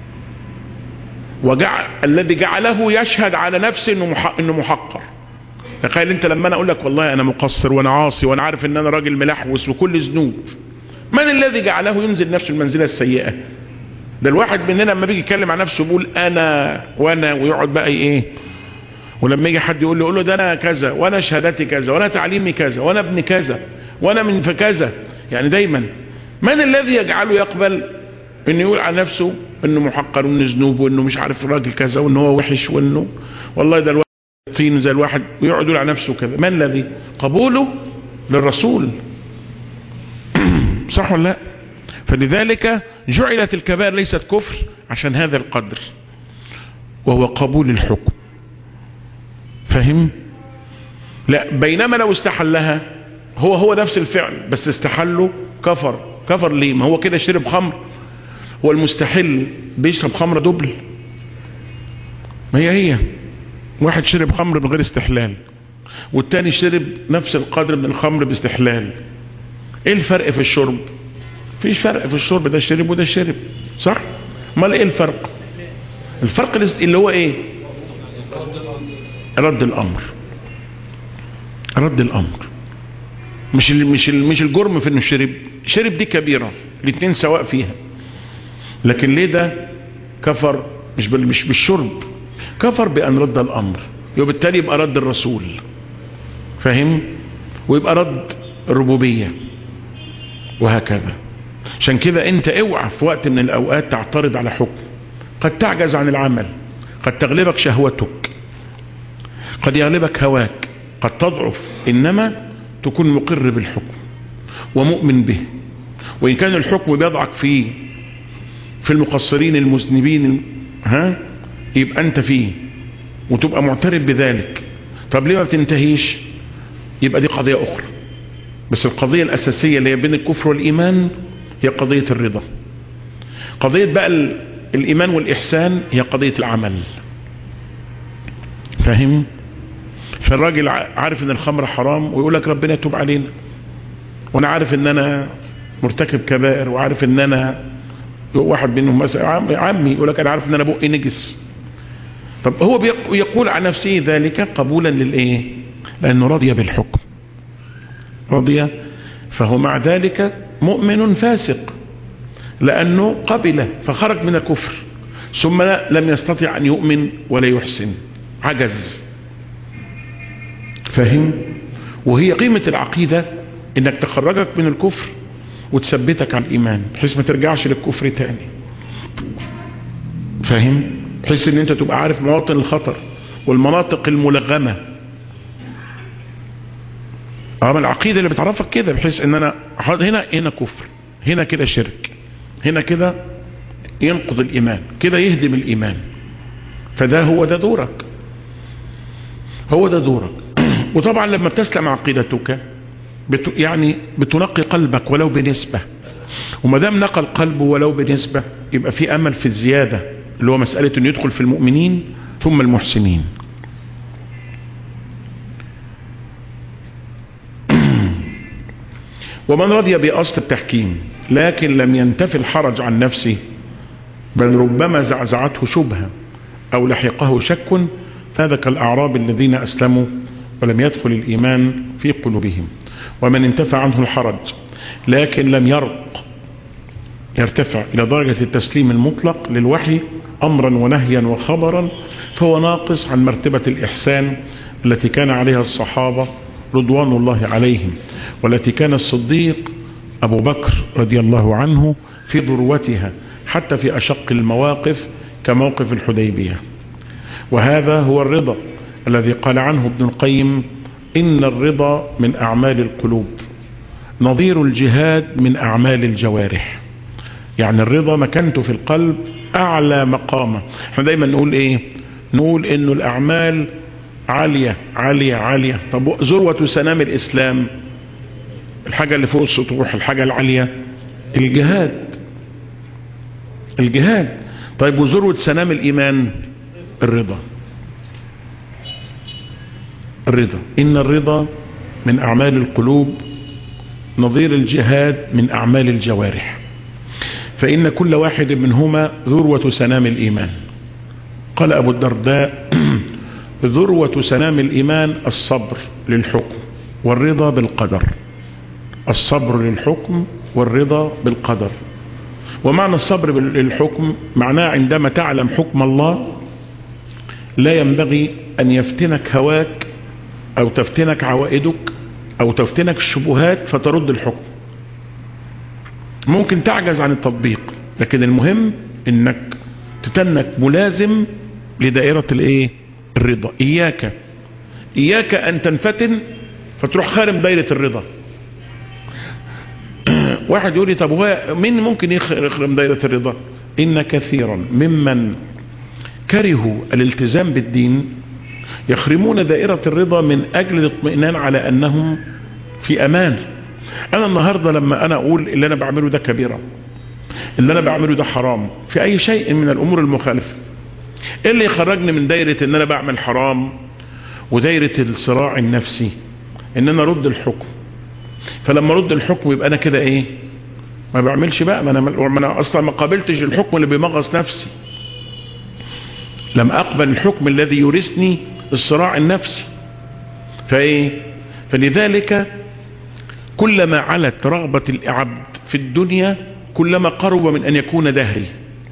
وجعل الذي جعله يشهد على نفسه انه مح... انه محقر تخيل انت لما انا اقول لك والله انا مقصر وانا عاصي وانا عارف ان انا راجل ملحوس وكل ذنوب من الذي جعله ينزل نفسه المنزله السيئه ده الواحد مننا لما بيجي يتكلم عن نفسه بيقول انا وانا ويقعد بقى ايه ولما يجي حد يقول له يقول له ده انا كذا وانا شهادتي كذا وانا تعليمي كذا وانا ابن كذا وانا من فكذا يعني دايما من الذي يجعله يقبل انه يقول عن نفسه انه محقر وانه ذنوب وانه مش عارف راجل كذا وانه هو وحش وانه والله ده الواحد طين زي الواحد ويقعد يقول عن نفسه كذا من الذي قبوله للرسول صح ولا لا فلذلك جعلت الكبائر ليست كفر عشان هذا القدر وهو قبول الحكم فهم لا بينما لو استحلها هو هو نفس الفعل بس استحله كفر كفر ليه ما هو كده شرب خمر هو المستحل بيشرب خمر دبل ما هي هي واحد شرب خمر من غير استحلال والتاني شرب نفس القدر من الخمر باستحلال ايه الفرق في الشرب فيش فرق في الشرب ده شرب وده شرب صح امال ايه الفرق الفرق اللي هو ايه رد الامر رد الامر مش ال مش ال مش الجرم في انه شرب شرب دي كبيره الاثنين سواء فيها لكن ليه ده كفر مش بال مش بالشرب كفر بان رد الامر وبالتالي يبقى رد الرسول فاهم ويبقى رد الربوبيه وهكذا عشان كده انت اوعى في وقت من الاوقات تعترض على حكم قد تعجز عن العمل قد تغلبك شهوتك قد يغلبك هواك قد تضعف انما تكون مقر بالحكم ومؤمن به وان كان الحكم بيضعك فيه في المقصرين المذنبين ها يبقى انت فيه وتبقى معترف بذلك طب ليه ما بتنتهيش يبقى دي قضية اخرى بس القضية الاساسية اللي هي بين الكفر والايمان هي قضية الرضا قضية بقى الايمان والاحسان هي قضية العمل فاهم فالراجل عارف ان الخمر حرام ويقول لك ربنا يتوب علينا وانا عارف ان انا مرتكب كبائر وعارف ان انا واحد منهم مثلا عمي يقول لك انا عارف ان انا بقي نجس طب هو يقول عن نفسه ذلك قبولا للايه لانه رضي بالحكم رضي فهو مع ذلك مؤمن فاسق لانه قبل فخرج من الكفر ثم لم يستطع ان يؤمن ولا يحسن عجز فاهم وهي قيمة العقيدة انك تخرجك من الكفر وتثبتك على الايمان بحيث ما ترجعش للكفر تاني فاهم بحيث ان انت تبقى عارف مواطن الخطر والمناطق الملغمة اما العقيدة اللي بتعرفك كده بحيث ان انا هنا هنا كفر هنا كده شرك هنا كده ينقض الايمان كده يهدم الايمان فده هو ده دورك هو ده دورك وطبعا لما بتسلم عقيدتك بت يعني بتنقي قلبك ولو بنسبة وما دام نقى القلب ولو بنسبة يبقى في امل في الزيادة اللي هو مسألة انه يدخل في المؤمنين ثم المحسنين ومن رضي بأصل التحكيم لكن لم ينتفي الحرج عن نفسه بل ربما زعزعته شبهة أو لحقه شك فهذا كالأعراب الذين أسلموا ولم يدخل الإيمان في قلوبهم ومن انتفى عنه الحرج لكن لم يرق يرتفع إلى درجة التسليم المطلق للوحي أمرا ونهيا وخبرا فهو ناقص عن مرتبة الإحسان التي كان عليها الصحابة رضوان الله عليهم والتي كان الصديق أبو بكر رضي الله عنه في ذروتها حتى في أشق المواقف كموقف الحديبية وهذا هو الرضا الذي قال عنه ابن القيم إن الرضا من أعمال القلوب نظير الجهاد من أعمال الجوارح يعني الرضا مكانته في القلب أعلى مقامة احنا دايما نقول إيه نقول إنه الأعمال عالية عالية عالية طب ذروة سنام الإسلام الحاجة اللي فوق السطوح الحاجة العالية الجهاد الجهاد طيب وذروة سنام الإيمان الرضا الرضا إن الرضا من أعمال القلوب نظير الجهاد من أعمال الجوارح فإن كل واحد منهما ذروة سنام الإيمان قال أبو الدرداء ذروة سنام الإيمان الصبر للحكم والرضا بالقدر الصبر للحكم والرضا بالقدر ومعنى الصبر للحكم معناه عندما تعلم حكم الله لا ينبغي أن يفتنك هواك أو تفتنك عوائدك أو تفتنك الشبهات فترد الحكم ممكن تعجز عن التطبيق لكن المهم انك تتنك ملازم لدائرة الايه الرضا اياك اياك ان تنفتن فتروح خارم دائرة الرضا واحد يقول لي طب هو مين ممكن يخرم دائرة الرضا ان كثيرا ممن كرهوا الالتزام بالدين يخرمون دائرة الرضا من اجل الاطمئنان على انهم في امان انا النهاردة لما انا اقول اللي انا بعمله ده كبيرة اللي انا بعمله ده حرام في اي شيء من الامور المخالفة ايه اللي يخرجني من دايرة ان انا بعمل حرام ودايرة الصراع النفسي ان انا ارد الحكم فلما ارد الحكم يبقى انا كده ايه ما بعملش بقى ما انا, ما أنا اصلا ما قابلتش الحكم اللي بيمغص نفسي لم اقبل الحكم الذي يورثني الصراع النفسي فايه فلذلك كلما علت رغبة العبد في الدنيا كلما قرب من أن يكون دهري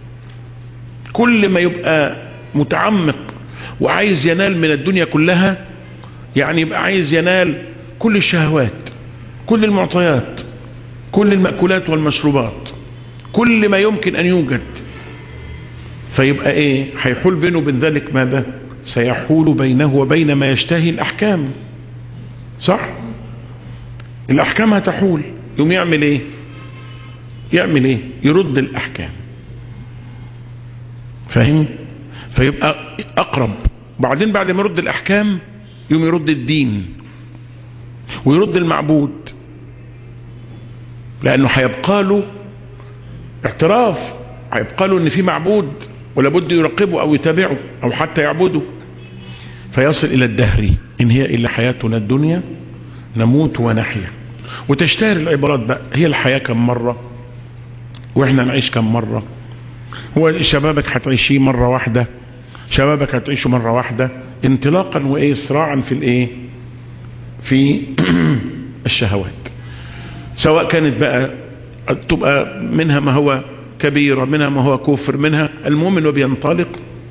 كل ما يبقى متعمق وعايز ينال من الدنيا كلها يعني يبقى عايز ينال كل الشهوات كل المعطيات كل المأكولات والمشروبات كل ما يمكن أن يوجد فيبقى ايه هيحول بينه وبين ذلك ماذا سيحول بينه وبين ما يشتهي الأحكام صح الأحكام هتحول يوم يعمل ايه يعمل ايه يرد الأحكام فاهم فيبقى أقرب بعدين بعد ما يرد الأحكام يوم يرد الدين ويرد المعبود لأنه هيبقى له اعتراف هيبقى له ان في معبود ولا بد يراقبه او يتابعه او حتى يعبده فيصل الى الدهر ان هي الا حياتنا الدنيا نموت ونحيا وتشتهر العبارات بقى هي الحياة كم مرة واحنا نعيش كم مرة هو شبابك هتعيشيه مرة واحدة شبابك هتعيشه مرة واحدة انطلاقا وايه اسراعا في الايه في الشهوات سواء كانت بقى تبقى منها ما هو كبيرة منها ما هو كفر منها المؤمن وبينطلق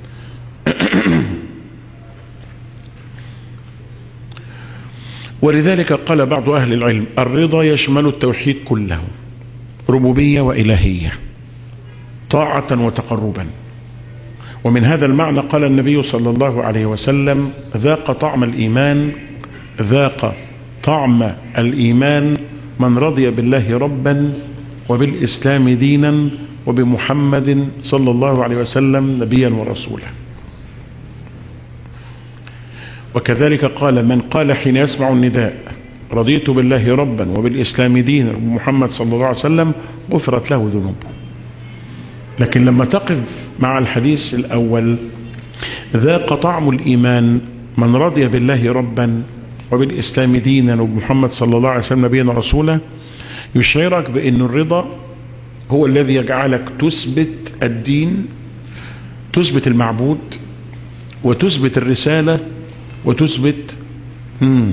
ولذلك قال بعض أهل العلم الرضا يشمل التوحيد كله ربوبية وإلهية طاعة وتقربا ومن هذا المعنى قال النبي صلى الله عليه وسلم ذاق طعم الإيمان ذاق طعم الإيمان من رضي بالله ربا وبالإسلام دينا وبمحمد صلى الله عليه وسلم نبيا ورسولا وكذلك قال من قال حين يسمع النداء رضيت بالله ربا وبالإسلام دينا وبمحمد صلى الله عليه وسلم غفرت له ذنوبه لكن لما تقف مع الحديث الأول ذاق طعم الإيمان من رضي بالله ربا وبالإسلام دينا وبمحمد صلى الله عليه وسلم نبيا ورسولا يشعرك بأن الرضا هو الذي يجعلك تثبت الدين تثبت المعبود وتثبت الرسالة وتثبت مم.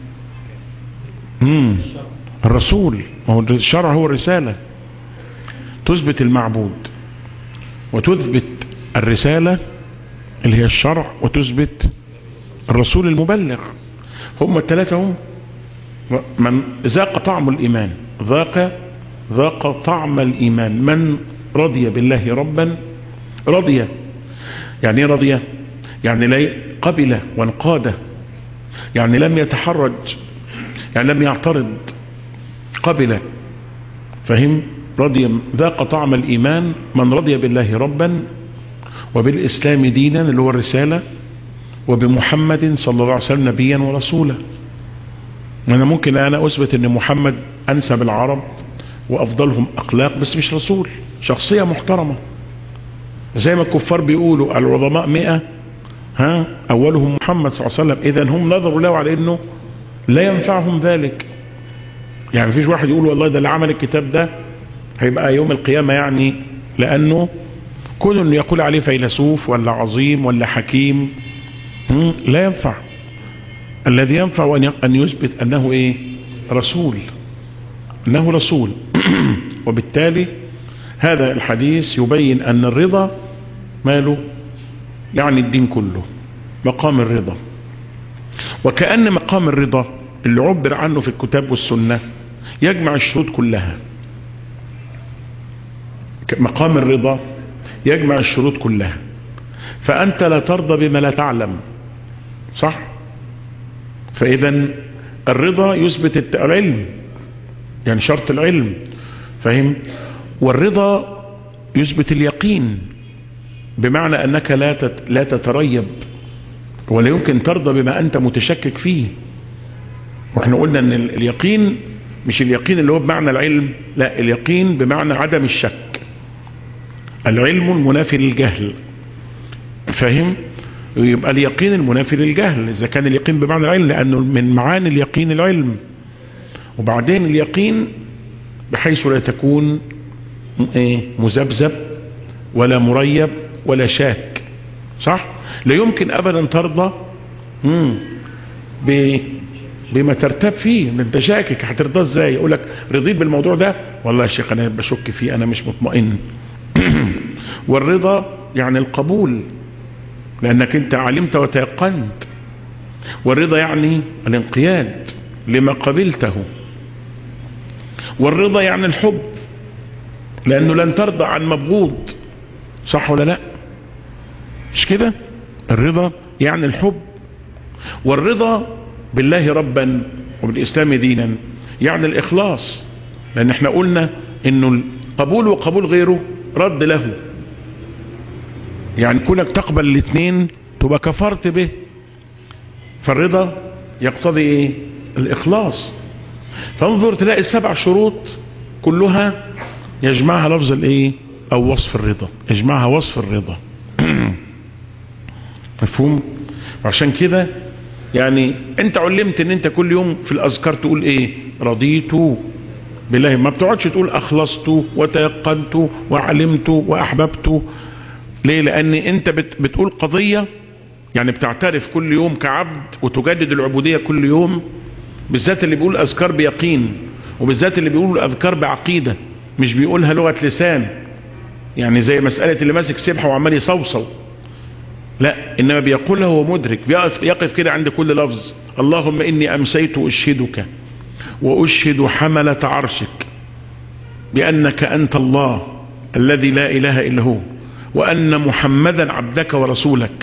مم. الرسول هو الشرع هو الرسالة تثبت المعبود وتثبت الرسالة اللي هي الشرع وتثبت الرسول المبلغ هم الثلاثة هم من ذاق طعم الإيمان ذاق ذاق طعم الإيمان من رضي بالله ربا رضي يعني رضي يعني لا قبل وانقاد يعني لم يتحرج يعني لم يعترض قبل فهم رضي ذاق طعم الإيمان من رضي بالله ربا وبالإسلام دينا اللي هو الرسالة وبمحمد صلى الله عليه وسلم نبيا ورسولا أنا ممكن أنا أثبت أن محمد أنسب العرب وأفضلهم أخلاق بس مش رسول شخصية محترمة زي ما الكفار بيقولوا العظماء مئة ها أولهم محمد صلى الله عليه وسلم إذا هم نظروا له على أنه لا ينفعهم ذلك يعني مفيش واحد يقول والله ده اللي عمل الكتاب ده هيبقى يوم القيامة يعني لأنه كل يقول عليه فيلسوف ولا عظيم ولا حكيم لا ينفع الذي ينفع أن يثبت أنه إيه رسول أنه رسول وبالتالي هذا الحديث يبين أن الرضا ماله يعني الدين كله مقام الرضا وكأن مقام الرضا اللي عبر عنه في الكتاب والسنة يجمع الشروط كلها مقام الرضا يجمع الشروط كلها فأنت لا ترضى بما لا تعلم صح فإذا الرضا يثبت العلم يعني شرط العلم فهم والرضا يثبت اليقين بمعنى أنك لا لا تتريب ولا يمكن ترضى بما أنت متشكك فيه واحنا قلنا أن اليقين مش اليقين اللي هو بمعنى العلم لا اليقين بمعنى عدم الشك العلم المنافي للجهل فاهم يبقى اليقين المنافي للجهل إذا كان اليقين بمعنى العلم لأنه من معاني اليقين العلم وبعدين اليقين بحيث لا تكون مذبذب ولا مريب ولا شاك صح لا يمكن أبدا ترضى بما ترتاب فيه انت شاكك هترضى ازاي يقول لك رضيت بالموضوع ده والله يا شيخ انا بشك فيه انا مش مطمئن والرضا يعني القبول لانك انت علمت وتيقنت والرضا يعني الانقياد لما قبلته والرضا يعني الحب لانه لن ترضى عن مبغوض صح ولا لا مش كده الرضا يعني الحب والرضا بالله ربا وبالإسلام دينا يعني الإخلاص لأن احنا قلنا انه القبول وقبول غيره رد له يعني كونك تقبل الاثنين تبقى كفرت به فالرضا يقتضي ايه الإخلاص فانظر تلاقي السبع شروط كلها يجمعها لفظ الايه او وصف الرضا يجمعها وصف الرضا مفهوم عشان كده يعني انت علمت ان انت كل يوم في الاذكار تقول ايه رضيت بالله ما بتقعدش تقول اخلصت وتيقنت وعلمت واحببت ليه لان انت بت بتقول قضية يعني بتعترف كل يوم كعبد وتجدد العبودية كل يوم بالذات اللي بيقول اذكار بيقين وبالذات اللي بيقول اذكار بعقيدة مش بيقولها لغة لسان يعني زي مسألة اللي ماسك سبحة وعمال يصوصو لا انما بيقولها هو مدرك بيقف يقف كده عند كل لفظ اللهم اني امسيت اشهدك واشهد حملة عرشك بانك انت الله الذي لا اله الا هو وان محمدا عبدك ورسولك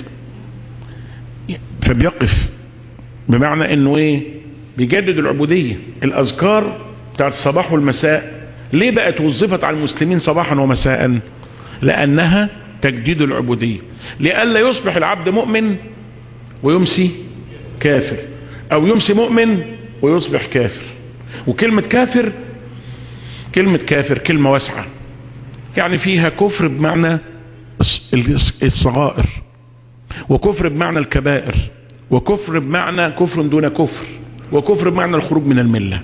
فبيقف بمعنى انه ايه بيجدد العبودية الاذكار بتاعت الصباح والمساء ليه بقت وظفت على المسلمين صباحا ومساء لانها تجديد العبودية لئلا يصبح العبد مؤمن ويمسي كافر او يمسي مؤمن ويصبح كافر وكلمة كافر كلمة كافر كلمة واسعة يعني فيها كفر بمعنى الصغائر وكفر بمعنى الكبائر وكفر بمعنى كفر دون كفر وكفر بمعنى الخروج من الملة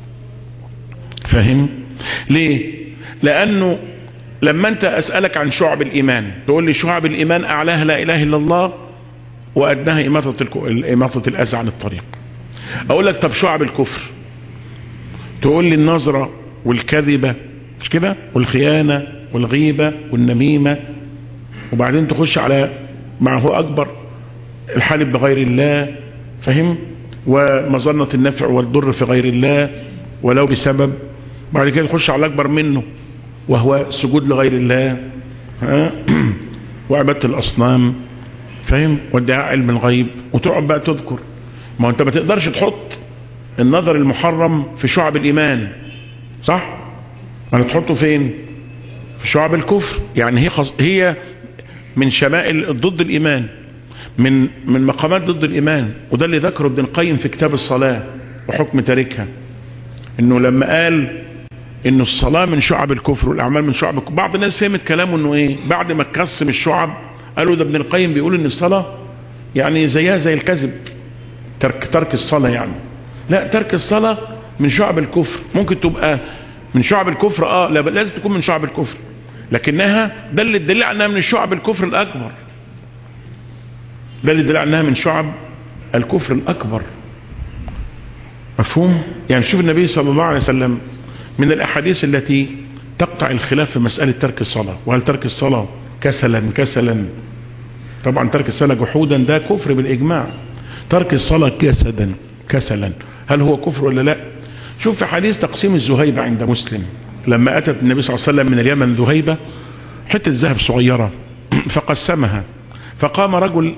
فاهم ليه لانه لما انت اسألك عن شعب الايمان تقول لي شعب الايمان اعلاها لا اله الا الله وادناها اماطة, إماطة الاذى عن الطريق اقول لك طب شعب الكفر تقول لي النظرة والكذبة مش كده والخيانة والغيبة والنميمة وبعدين تخش على معه اكبر الحالف بغير الله فهم ومظنة النفع والضر في غير الله ولو بسبب بعد كده تخش على اكبر منه وهو السجود لغير الله ها وعبادة الأصنام فاهم وادعاء علم الغيب وتقعد بقى تذكر ما انت ما تقدرش تحط النظر المحرم في شعب الإيمان صح ما تحطه فين في شعب الكفر يعني هي خص... هي من شمائل ضد الإيمان من من مقامات ضد الإيمان وده اللي ذكره ابن القيم في كتاب الصلاة وحكم تاركها انه لما قال ان الصلاة من شعب الكفر والاعمال من شعب الكفر بعض الناس فهمت كلامه انه ايه بعد ما تقسم الشعب قالوا ده ابن القيم بيقول ان الصلاة يعني زيها زي الكذب ترك ترك الصلاة يعني لا ترك الصلاة من شعب الكفر ممكن تبقى من شعب الكفر اه لا لازم تكون من شعب الكفر لكنها ده اللي الدليل انها من الشعب الكفر الاكبر ده اللي دل انها من شعب الكفر الاكبر مفهوم يعني شوف النبي صلى الله عليه وسلم من الاحاديث التي تقطع الخلاف في مسألة ترك الصلاة وهل ترك الصلاة كسلا كسلا طبعا ترك الصلاة جحودا ده كفر بالإجماع ترك الصلاة كسدا كسلا هل هو كفر ولا لا شوف في حديث تقسيم الزهيبة عند مسلم لما أتت النبي صلى الله عليه وسلم من اليمن ذهيبة حتة ذهب صغيرة فقسمها فقام رجل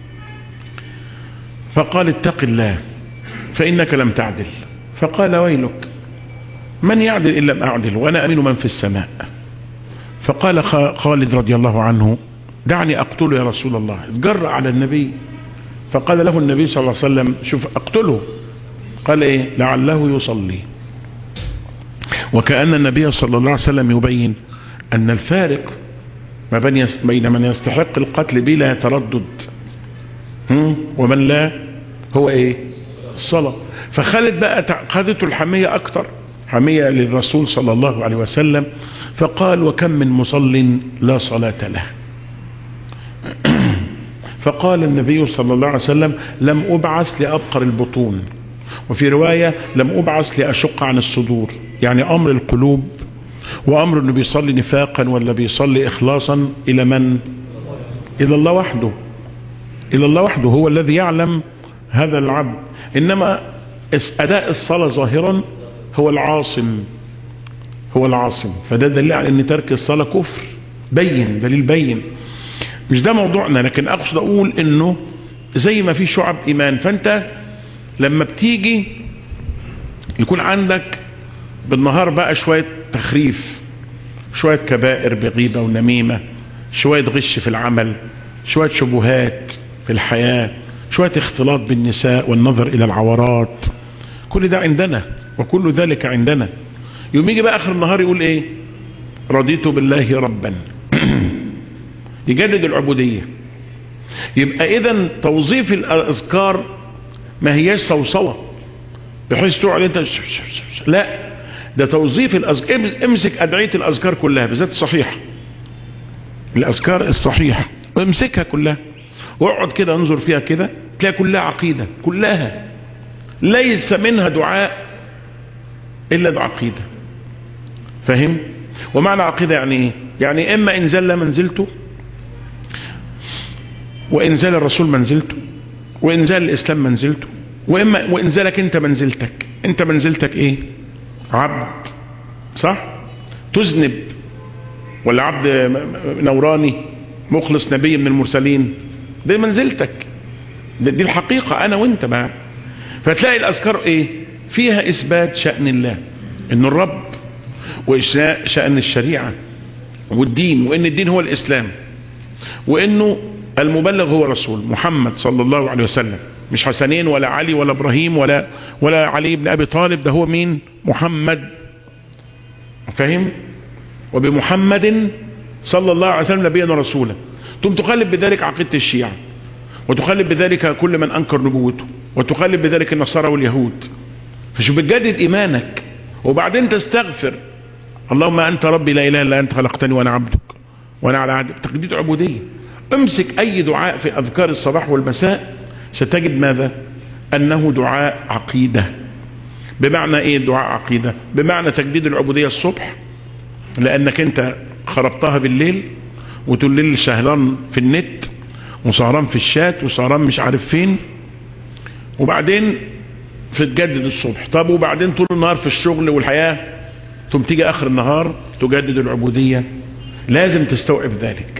فقال اتق الله فإنك لم تعدل فقال ويلك من يعدل إن لم أعدل وأنا أمين من في السماء فقال خالد رضي الله عنه دعني أقتله يا رسول الله اتجرأ على النبي فقال له النبي صلى الله عليه وسلم شوف أقتله قال إيه لعله يصلي وكأن النبي صلى الله عليه وسلم يبين أن الفارق ما بين من يستحق القتل بلا تردد ومن لا هو ايه الصلاة فخالد بقى خدته الحمية اكتر حمية للرسول صلى الله عليه وسلم فقال وكم من مصل لا صلاة له فقال النبي صلى الله عليه وسلم لم أبعث لأبقر البطون وفي رواية لم أبعث لأشق عن الصدور يعني أمر القلوب وأمر أنه بيصلي نفاقا ولا بيصلي إخلاصا إلى من إلى الله وحده إلى الله وحده هو الذي يعلم هذا العبد إنما أداء الصلاة ظاهرا هو العاصم هو العاصم فده دليل على أن ترك الصلاة كفر بين دليل بين مش ده موضوعنا لكن أقصد أقول أنه زي ما في شعب إيمان فأنت لما بتيجي يكون عندك بالنهار بقى شوية تخريف شوية كبائر بغيبة ونميمة شوية غش في العمل شوية شبهات في الحياة شوية اختلاط بالنساء والنظر إلى العورات كل ده عندنا وكل ذلك عندنا يوم يجي بقى آخر النهار يقول إيه رضيت بالله ربا يجدد العبودية يبقى إذا توظيف الأذكار ما هياش صوصوة بحيث تقعد انت لا ده توظيف الأذكار امسك أدعية الأذكار كلها بالذات الصحيحة الأذكار الصحيحة امسكها كلها واقعد كده انظر فيها كده تلاقي كلها عقيدة كلها ليس منها دعاء إلا دعاء عقيدة فاهم ومعنى عقيدة يعني ايه يعني اما انزل منزلته وانزال الرسول منزلته وانزال الاسلام منزلته واما وانزالك انت منزلتك انت منزلتك ايه عبد صح تذنب ولا عبد نوراني مخلص نبي من المرسلين دي منزلتك دي الحقيقة انا وانت بقى فتلاقي الاذكار ايه فيها اثبات شأن الله ان الرب وإشاء شأن الشريعة والدين وان الدين هو الاسلام وانه المبلغ هو رسول محمد صلى الله عليه وسلم مش حسنين ولا علي ولا ابراهيم ولا ولا علي بن ابي طالب ده هو مين محمد فاهم وبمحمد صلى الله عليه وسلم نبيا ورسولا ثم تخالف بذلك عقيده الشيعه وتخالف بذلك كل من انكر نبوته وتخالف بذلك النصارى واليهود فشو بتجدد ايمانك وبعدين تستغفر اللهم انت ربي لا اله الا انت خلقتني وانا عبدك وانا على عهدك تجديد عبوديه امسك اي دعاء في اذكار الصباح والمساء ستجد ماذا انه دعاء عقيدة بمعنى ايه دعاء عقيدة بمعنى تجديد العبودية الصبح لانك انت خربتها بالليل وتقول سهران في النت وسهران في الشات وسهران مش عارف فين وبعدين فتجدد الصبح طب وبعدين طول النهار في الشغل والحياة ثم تيجي اخر النهار تجدد العبودية لازم تستوعب ذلك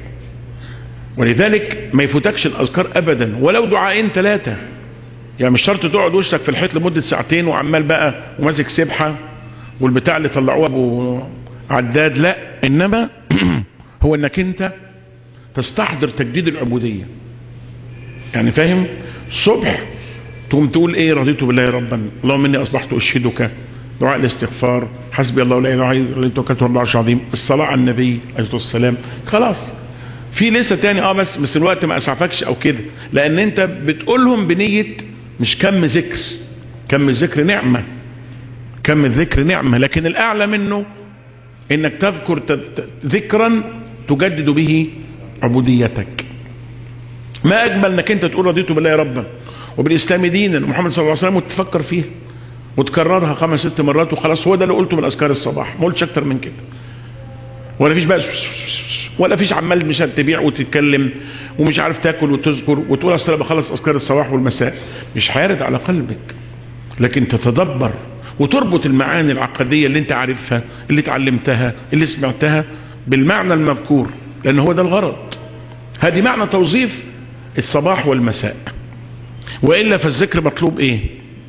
ولذلك ما يفوتكش الاذكار ابدا ولو دعائين ثلاثة يعني مش شرط تقعد وشك في الحيط لمدة ساعتين وعمال بقى وماسك سبحة والبتاع اللي طلعوه ابو عداد لا انما هو انك انت تستحضر تجديد العبودية يعني فاهم الصبح تقوم تقول ايه رضيت بالله ربا اللهم اني اصبحت اشهدك دعاء الاستغفار حسبي الله لا اله الا انت توكلت الله العظيم الصلاه على النبي عليه الصلاه والسلام خلاص في لسه تاني اه بس بس الوقت ما اسعفكش او كده لان انت بتقولهم بنيه مش كم ذكر كم الذكر نعمه كم الذكر نعمه لكن الاعلى منه انك تذكر ذكرا تجدد به عبوديتك ما اجمل انك انت تقول رضيت بالله ربا وبالاسلام دينا ومحمد صلى الله عليه وسلم وتفكر فيها وتكررها خمس ست مرات وخلاص هو ده اللي قلته من اذكار الصباح ما قلتش اكتر من كده ولا فيش بقى ولا فيش عمال مش تبيع وتتكلم ومش عارف تاكل وتذكر وتقول اصل انا بخلص اذكار الصباح والمساء مش هيرد على قلبك لكن تتدبر وتربط المعاني العقدية اللي انت عارفها اللي اتعلمتها اللي سمعتها بالمعنى المذكور لان هو ده الغرض هذه معنى توظيف الصباح والمساء وإلا فالذكر مطلوب ايه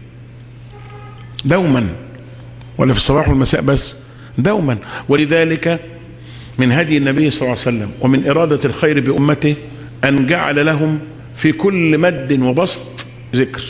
دوما ولا في الصباح والمساء بس دوما ولذلك من هدي النبي صلى الله عليه وسلم ومن إرادة الخير بأمته أن جعل لهم في كل مد وبسط ذكر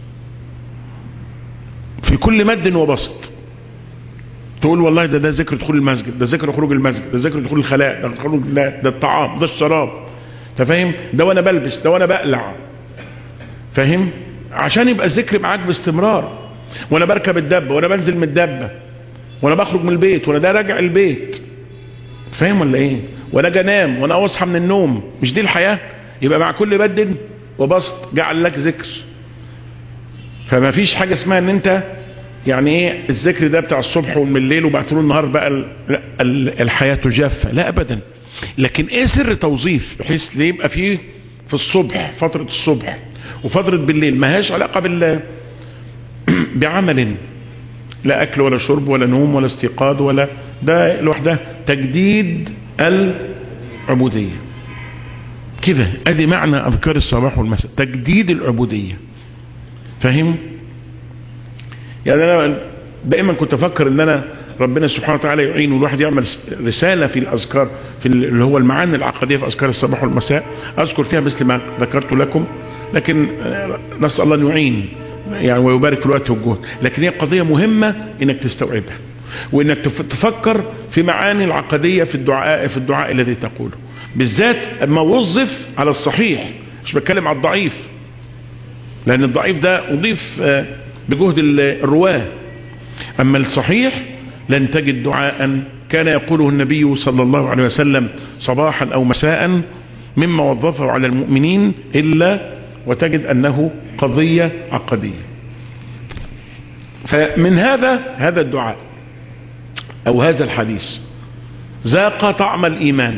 في كل مد وبسط تقول والله ده ده ذكر دخول المسجد ده ذكر خروج المسجد ده ذكر دخول الخلاء ده خروج لا ده الطعام ده الشراب فاهم ده وانا بلبس ده وانا بقلع فاهم عشان يبقى الذكر معاك باستمرار وانا بركب الدبه وانا بنزل من الدبه وانا بخرج من البيت وانا ده راجع البيت فاهم ولا ايه وانا اجي انام وانا اصحى من النوم مش دي الحياه يبقى مع كل بد وبسط جعل لك ذكر فما فيش حاجه اسمها ان انت يعني ايه الذكر ده بتاع الصبح ومن الليل وبعد طول النهار بقى ال ال الحياه جافه لا ابدا لكن ايه سر توظيف بحيث ليه يبقى فيه في الصبح فتره الصبح وفتره بالليل ما هياش علاقه بال بعمل لا اكل ولا شرب ولا نوم ولا استيقاظ ولا ده لوحده تجديد العبوديه كده ادي معنى اذكار الصباح والمساء تجديد العبوديه فاهم يعني انا دائما كنت افكر ان انا ربنا سبحانه وتعالى يعين والواحد يعمل رسالة في الأذكار في اللي هو المعاني العقدية في أذكار الصباح والمساء أذكر فيها مثل ما ذكرت لكم لكن نسأل الله أن يعين يعني ويبارك في الوقت والجهد لكن هي قضية مهمة انك تستوعبها وانك تفكر في معاني العقدية في الدعاء في الدعاء الذي تقوله بالذات اما وظف على الصحيح مش بتكلم على الضعيف لان الضعيف ده اضيف بجهد الرواه اما الصحيح لن تجد دعاء كان يقوله النبي صلى الله عليه وسلم صباحا او مساء مما وظفه على المؤمنين الا وتجد انه قضية عقدية فمن هذا هذا الدعاء او هذا الحديث ذاق طعم الايمان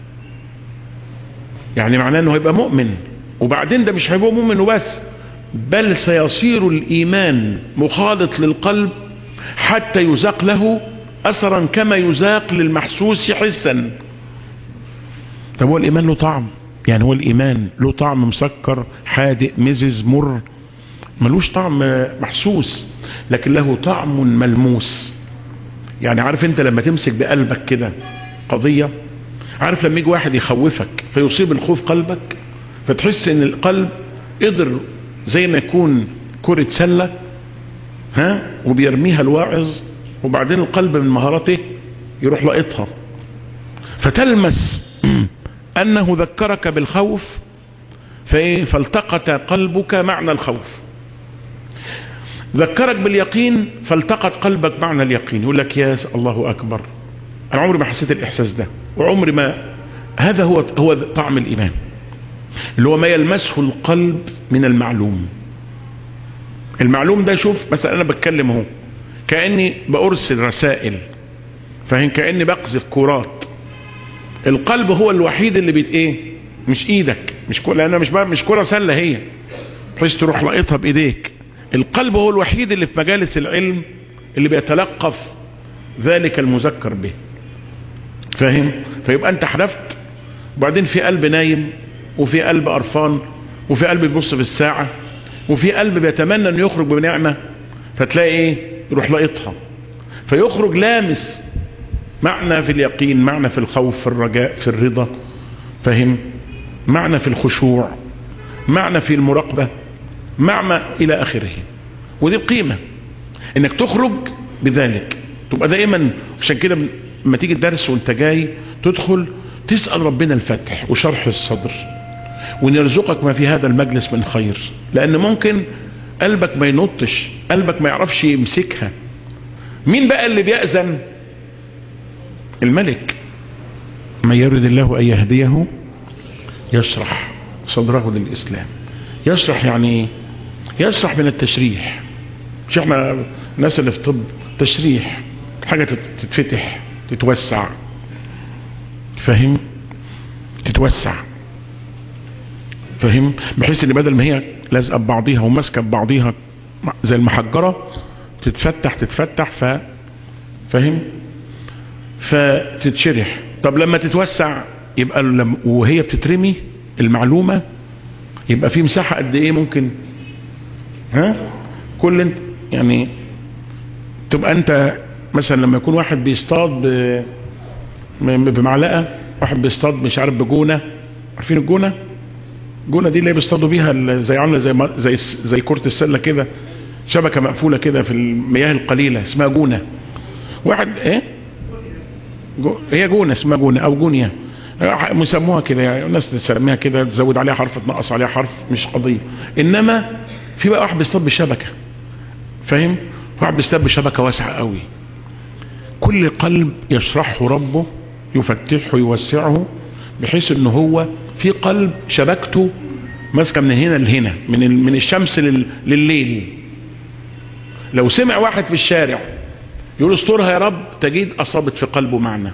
يعني معناه انه هيبقى مؤمن وبعدين ده مش هيبقى مؤمن وبس بل سيصير الايمان مخالط للقلب حتى يذاق له اثرا كما يذاق للمحسوس حسا طب هو الايمان له طعم يعني هو الايمان له طعم مسكر حادق مزز مر ملوش طعم محسوس لكن له طعم ملموس يعني عارف انت لما تمسك بقلبك كده قضية عارف لما يجي واحد يخوفك فيصيب الخوف قلبك فتحس ان القلب قدر زي ما يكون كرة سلة ها وبيرميها الواعظ وبعدين القلب من مهارته يروح لقطها فتلمس انه ذكرك بالخوف فالتقط قلبك معنى الخوف ذكرك باليقين فالتقط قلبك معنى اليقين يقول لك يا الله اكبر انا عمري ما حسيت الاحساس ده وعمري ما هذا هو هو طعم الايمان اللي هو ما يلمسه القلب من المعلوم المعلوم ده شوف مثلا انا بتكلم اهو كاني بارسل رسائل فاهم كاني بقذف كرات القلب هو الوحيد اللي بيت ايه مش ايدك مش كو... لان مش مش كره سله هي بحيث تروح لقيتها بايديك القلب هو الوحيد اللي في مجالس العلم اللي بيتلقف ذلك المذكر به فاهم فيبقى انت حلفت وبعدين في قلب نايم وفي قلب قرفان وفي قلب بيبص في الساعة وفي قلب بيتمنى انه يخرج بنعمة فتلاقي ايه يروح لقيتها فيخرج لامس معنى في اليقين معنى في الخوف في الرجاء في الرضا فهم معنى في الخشوع معنى في المراقبة معنى الى اخره ودي القيمة انك تخرج بذلك تبقى دائما عشان كده لما تيجي الدرس وانت جاي تدخل تسأل ربنا الفتح وشرح الصدر وان يرزقك ما في هذا المجلس من خير لان ممكن قلبك ما ينطش قلبك ما يعرفش يمسكها مين بقى اللي بيأذن الملك ما يرد الله ان يهديه يشرح صدره للإسلام يشرح يعني ايه يشرح من التشريح مش احنا الناس اللي في طب تشريح حاجة تتفتح تتوسع فاهم تتوسع فاهم بحيث ان بدل ما هي لازقه ببعضيها وماسكه ببعضيها زي المحجره تتفتح تتفتح ف فاهم فتتشرح طب لما تتوسع يبقى لما وهي بتترمي المعلومه يبقى في مساحه قد ايه ممكن ها كل انت يعني تبقى انت مثلا لما يكون واحد بيصطاد بمعلقه واحد بيصطاد مش عارف بجونه عارفين الجونه الجونه دي اللي بيصطادوا بيها زي عامله زي زي زي كره السله كده شبكه مقفوله كده في المياه القليله اسمها جونه واحد ايه جو هي جونه اسمها جونه او جونيا مسموها كده يعني الناس تسميها كده تزود عليها حرف تنقص عليها حرف مش قضيه انما في بقى واحد بيصطاد بشبكه فاهم واحد بيصطاد بشبكه واسعه قوي كل قلب يشرحه ربه يفتحه يوسعه بحيث ان هو في قلب شبكته ماسكه من هنا لهنا من من الشمس لليل لو سمع واحد في الشارع يقول استرها يا رب تجد اصابت في قلبه معنى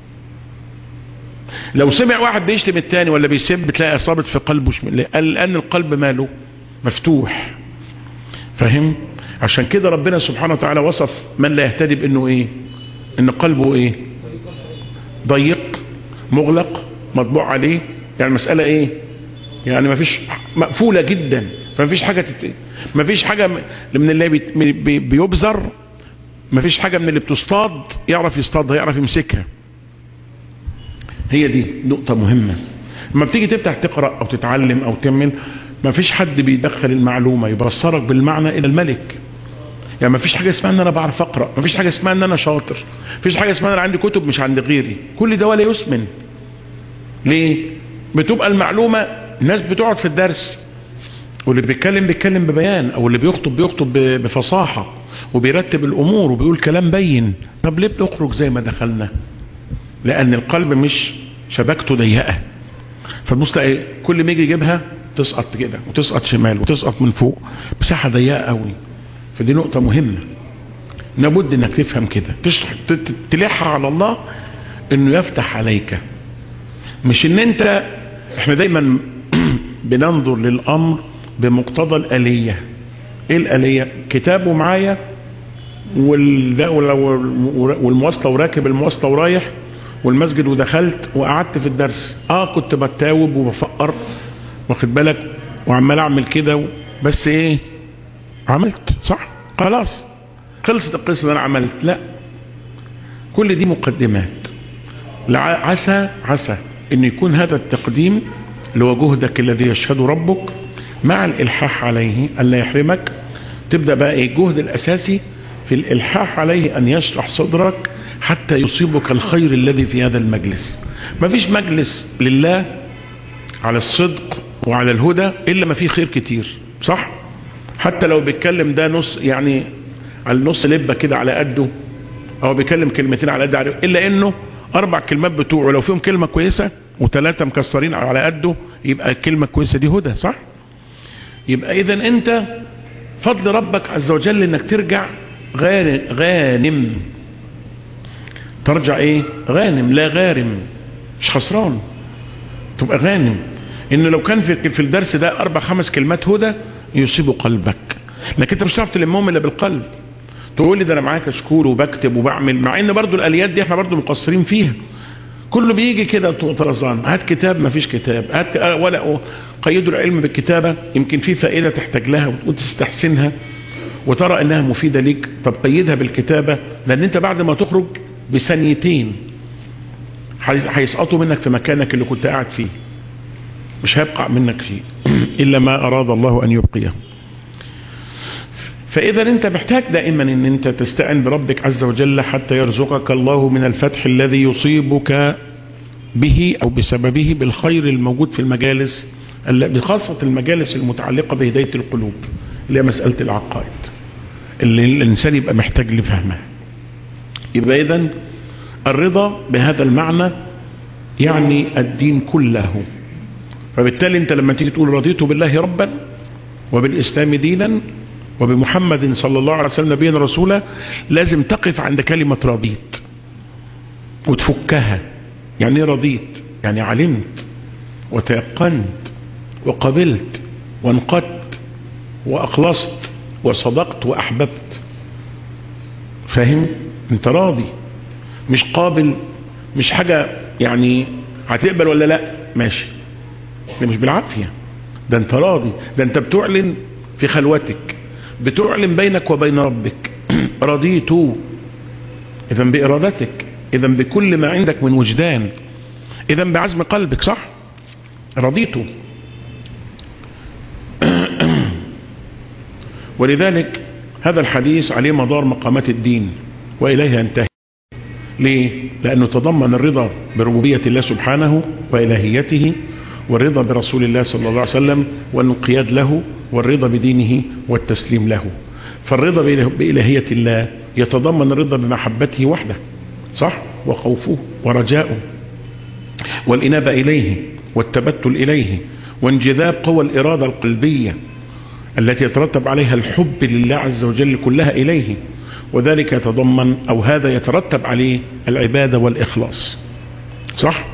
لو سمع واحد بيشتم التاني ولا بيسب تلاقي اصابت في قلبه لان القلب ماله مفتوح فاهم عشان كده ربنا سبحانه وتعالى وصف من لا يهتدي بانه ايه ان قلبه ايه ضيق مغلق مطبوع عليه يعني المسألة ايه يعني ما فيش مقفولة جدا فما فيش حاجة تت... ما فيش حاجة من اللي بي... بي... بيبذر ما فيش حاجة من اللي بتصطاد يعرف يصطادها يعرف يمسكها هي دي نقطة مهمة لما بتيجي تفتح تقرأ او تتعلم او تعمل ما فيش حد بيدخل المعلومة يبصرك بالمعنى الى الملك يعني ما فيش حاجة اسمها ان انا بعرف اقرأ ما فيش حاجة اسمها ان انا شاطر ما فيش حاجة اسمها ان انا عندي كتب مش عند غيري كل ده ولا يسمن ليه بتبقى المعلومة الناس بتقعد في الدرس واللي بيتكلم بيتكلم ببيان او اللي بيخطب بيخطب بفصاحة وبيرتب الامور وبيقول كلام بين طب ليه بنخرج زي ما دخلنا لان القلب مش شبكته ضيقة فالبص تلاقي كل ما يجي يجيبها تسقط كده وتسقط شمال وتسقط من فوق مساحة ضيقة قوي فدي نقطة مهمة لابد انك تفهم كده تشرح تلح على الله انه يفتح عليك مش ان انت احنا دايما بننظر للامر بمقتضى الالية ايه الالية كتابه معايا والمواصلة وراكب المواصلة ورايح والمسجد ودخلت وقعدت في الدرس اه كنت بتاوب وبفقر واخد بالك وعمال اعمل كده بس ايه عملت صح خلاص خلصت القصة اللي انا عملت لا كل دي مقدمات عسى عسى ان يكون هذا التقديم اللي هو جهدك الذي يشهد ربك مع الالحاح عليه الا يحرمك تبدأ بقى ايه الجهد الاساسي في الالحاح عليه ان يشرح صدرك حتى يصيبك الخير الذي في هذا المجلس ما فيش مجلس لله على الصدق وعلى الهدى الا ما فيه خير كتير صح حتى لو بيتكلم ده نص يعني على نص لبة كده على قده او بيتكلم كلمتين على قد الا انه اربع كلمات بتوعه لو فيهم كلمة كويسة وثلاثة مكسرين على قده يبقى الكلمة الكويسة دي هدى صح يبقى اذا انت فضل ربك عز وجل انك ترجع غانم ترجع ايه غانم لا غارم مش خسران تبقى غانم ان لو كان في في الدرس ده اربع خمس كلمات هدى يصيب قلبك لكن انت مش هتعرف تلمهم الا بالقلب تقول لي ده انا معايا كشكول وبكتب وبعمل مع ان برضو الاليات دي احنا برضو مقصرين فيها كله بيجي كده طرزان هات كتاب ما فيش كتاب هات ك... ولا قيدوا العلم بالكتابة يمكن في فائدة تحتاج لها وتستحسنها وترى انها مفيدة ليك طب قيدها بالكتابة لان انت بعد ما تخرج بثانيتين هيسقطوا منك في مكانك اللي كنت قاعد فيه مش هيبقى منك فيه إلا ما أراد الله أن يبقيه فإذا أنت محتاج دائما أن أنت تستعن بربك عز وجل حتى يرزقك الله من الفتح الذي يصيبك به أو بسببه بالخير الموجود في المجالس بخاصة المجالس المتعلقة بهداية القلوب اللي هي مسألة العقائد اللي الإنسان يبقى محتاج لفهمها يبقى إذن الرضا بهذا المعنى يعني الدين كله فبالتالي انت لما تيجي تقول رضيت بالله ربا وبالإسلام دينا وبمحمد صلى الله عليه وسلم نبيا رسولا لازم تقف عند كلمة رضيت وتفكها يعني ايه رضيت يعني علمت وتيقنت وقبلت وانقدت وأخلصت وصدقت وأحببت فاهم انت راضي مش قابل مش حاجة يعني هتقبل ولا لا ماشي ده مش بالعافية ده انت راضي ده انت بتعلن في خلوتك بتعلن بينك وبين ربك رضيت اذا بارادتك اذا بكل ما عندك من وجدان اذا بعزم قلبك صح رضيت ولذلك هذا الحديث عليه مدار مقامات الدين وإليه ينتهي ليه؟ لأنه تضمن الرضا بربوبية الله سبحانه وإلهيته والرضا برسول الله صلى الله عليه وسلم والانقياد له والرضا بدينه والتسليم له فالرضا بإلهية الله يتضمن الرضا بمحبته وحده صح وخوفه ورجاؤه والإنابة إليه والتبتل إليه وانجذاب قوى الإرادة القلبية التي يترتب عليها الحب لله عز وجل كلها إليه وذلك يتضمن أو هذا يترتب عليه العبادة والإخلاص صح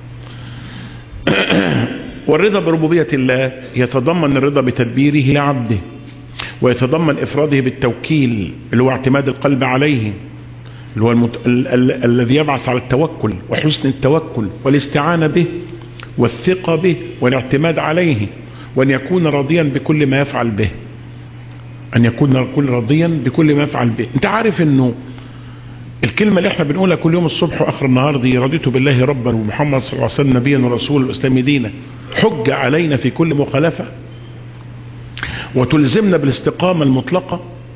والرضا بربوبية الله يتضمن الرضا بتدبيره لعبده ويتضمن إفراده بالتوكيل اللي هو اعتماد القلب عليه اللي هو المت... ال... ال... الذي يبعث على التوكل وحسن التوكل والاستعانة به والثقة به والاعتماد عليه وأن يكون راضيا بكل ما يفعل به أن يكون كل راضيا بكل ما يفعل به أنت عارف أنه الكلمة اللي احنا بنقولها كل يوم الصبح وآخر النهار دي رضيت بالله ربا ومحمد صلى الله عليه وسلم نبيا ورسولا والإسلام دينا حج علينا في كل مخالفة وتلزمنا بالاستقامة المطلقة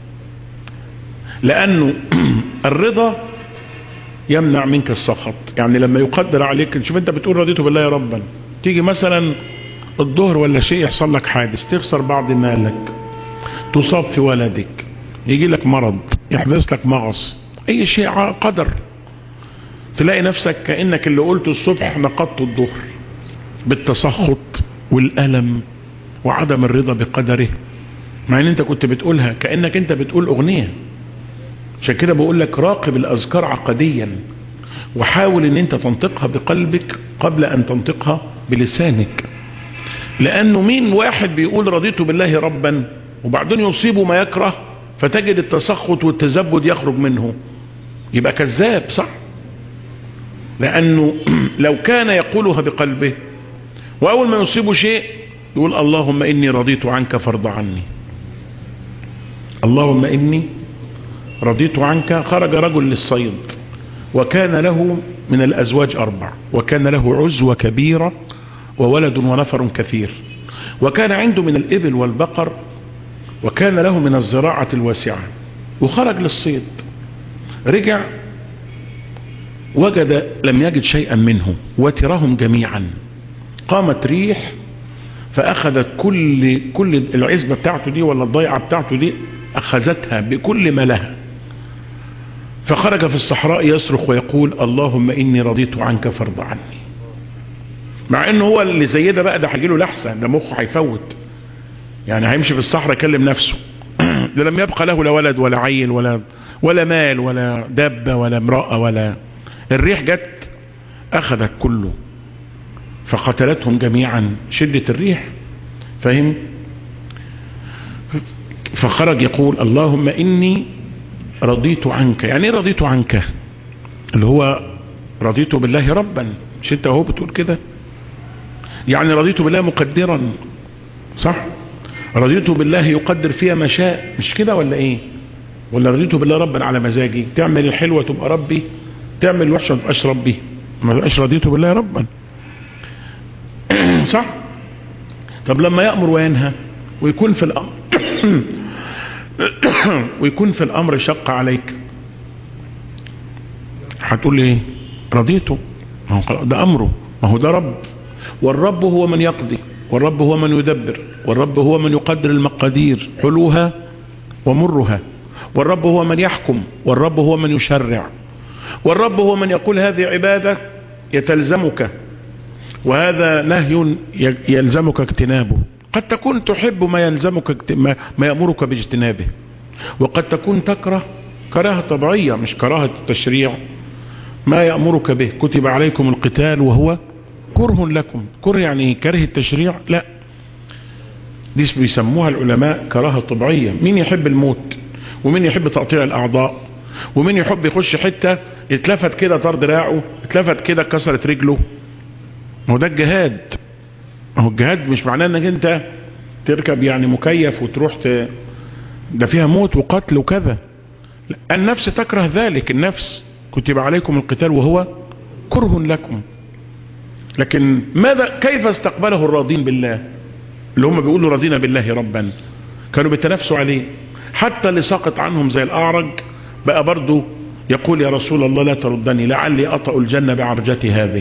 لأنه الرضا يمنع منك السخط يعني لما يقدر عليك شوف انت بتقول رضيت بالله ربا تيجي مثلا الظهر ولا شيء يحصل لك حادث تخسر بعض مالك تصاب في ولدك يجي لك مرض يحدث لك مغص اي شيء قدر تلاقي نفسك كأنك اللي قلته الصبح نقضت الظهر بالتسخط والألم وعدم الرضا بقدره مع ان انت كنت بتقولها كأنك انت بتقول اغنية عشان كده بقول لك راقب الاذكار عقديا وحاول ان انت تنطقها بقلبك قبل ان تنطقها بلسانك لانه مين واحد بيقول رضيت بالله ربا وبعدين يصيبه ما يكره فتجد التسخط والتزبد يخرج منه يبقى كذاب صح لانه لو كان يقولها بقلبه واول ما يصيبه شيء يقول اللهم اني رضيت عنك فارض عني اللهم اني رضيت عنك خرج رجل للصيد وكان له من الازواج اربع وكان له عزوة كبيرة وولد ونفر كثير وكان عنده من الابل والبقر وكان له من الزراعة الواسعة وخرج للصيد رجع وجد لم يجد شيئا منه وترهم جميعا قامت ريح فأخذت كل كل العزبة بتاعته دي ولا الضيعة بتاعته دي أخذتها بكل ما لها فخرج في الصحراء يصرخ ويقول اللهم إني رضيت عنك فارض عني مع انه هو اللي زي ده بقى ده هيجيله لحسة ده مخه هيفوت يعني هيمشي في الصحراء يكلم نفسه ده لم يبقى له لا ولد ولا عيل ولا ولا مال ولا دابة ولا امرأة ولا الريح جت اخذت كله فقتلتهم جميعا شدة الريح فهم فخرج يقول اللهم اني رضيت عنك يعني ايه رضيت عنك اللي هو رضيت بالله ربا مش انت اهو بتقول كده يعني رضيت بالله مقدرا صح رضيت بالله يقدر فيها ما شاء مش كده ولا ايه ولا رضيت بالله ربا على مزاجي تعمل الحلوة تبقى ربي تعمل الوحشة ما تبقاش ربي ما تبقاش رضيت بالله ربا صح طب لما يأمر وينهى ويكون في الأمر ويكون في الأمر شق عليك هتقول لي ايه رضيته ما هو ده أمره ما هو ده رب والرب هو من يقضي والرب هو من يدبر والرب هو من يقدر المقادير حلوها ومرها والرب هو من يحكم والرب هو من يشرع والرب هو من يقول هذه عبادة يتلزمك وهذا نهي يلزمك اجتنابه قد تكون تحب ما يلزمك ما يأمرك باجتنابه وقد تكون تكره كراهة طبيعية مش كراهة التشريع ما يأمرك به كتب عليكم القتال وهو كره لكم كره يعني كره التشريع لا دي بيسموها العلماء كراهة طبيعية مين يحب الموت ومين يحب تقطيع الأعضاء ومين يحب يخش حتة اتلفت كده طار دراعه اتلفت كده كسرت رجله ما هو ده الجهاد ما هو الجهاد مش معناه انك انت تركب يعني مكيف وتروح ت... ده فيها موت وقتل وكذا النفس تكره ذلك النفس كتب عليكم القتال وهو كره لكم لكن ماذا كيف استقبله الراضين بالله اللي هم بيقولوا رضينا بالله ربا كانوا بيتنافسوا عليه حتى اللي ساقط عنهم زي الأعرج بقى برضو يقول يا رسول الله لا تردني لعلي أطأ الجنة بعرجتي هذه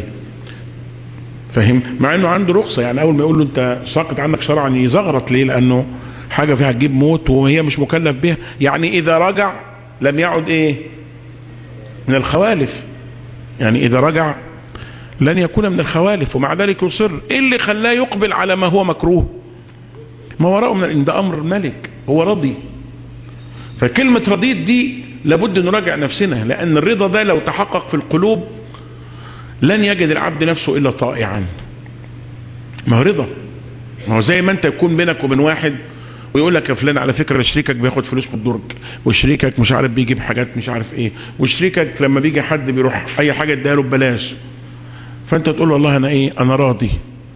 فهم مع انه عنده رخصة يعني اول ما يقول له انت ساقط عنك شرعا يزغرط ليه لانه حاجة فيها تجيب موت وهي مش مكلف بها يعني اذا رجع لم يعد ايه من الخوالف يعني اذا رجع لن يكون من الخوالف ومع ذلك يصر ايه اللي خلاه يقبل على ما هو مكروه ما وراءه من ده امر الملك هو رضي فكلمة رضيت دي لابد نراجع نفسنا لان الرضا ده لو تحقق في القلوب لن يجد العبد نفسه الا طائعا ما هو رضا ما هو زي ما انت يكون بينك وبين واحد ويقول لك يا فلان على فكرة شريكك بياخد فلوس بالدرج وشريكك مش عارف بيجيب حاجات مش عارف ايه وشريكك لما بيجي حد بيروح اي حاجة اديها له ببلاش فانت تقول له والله انا ايه انا راضي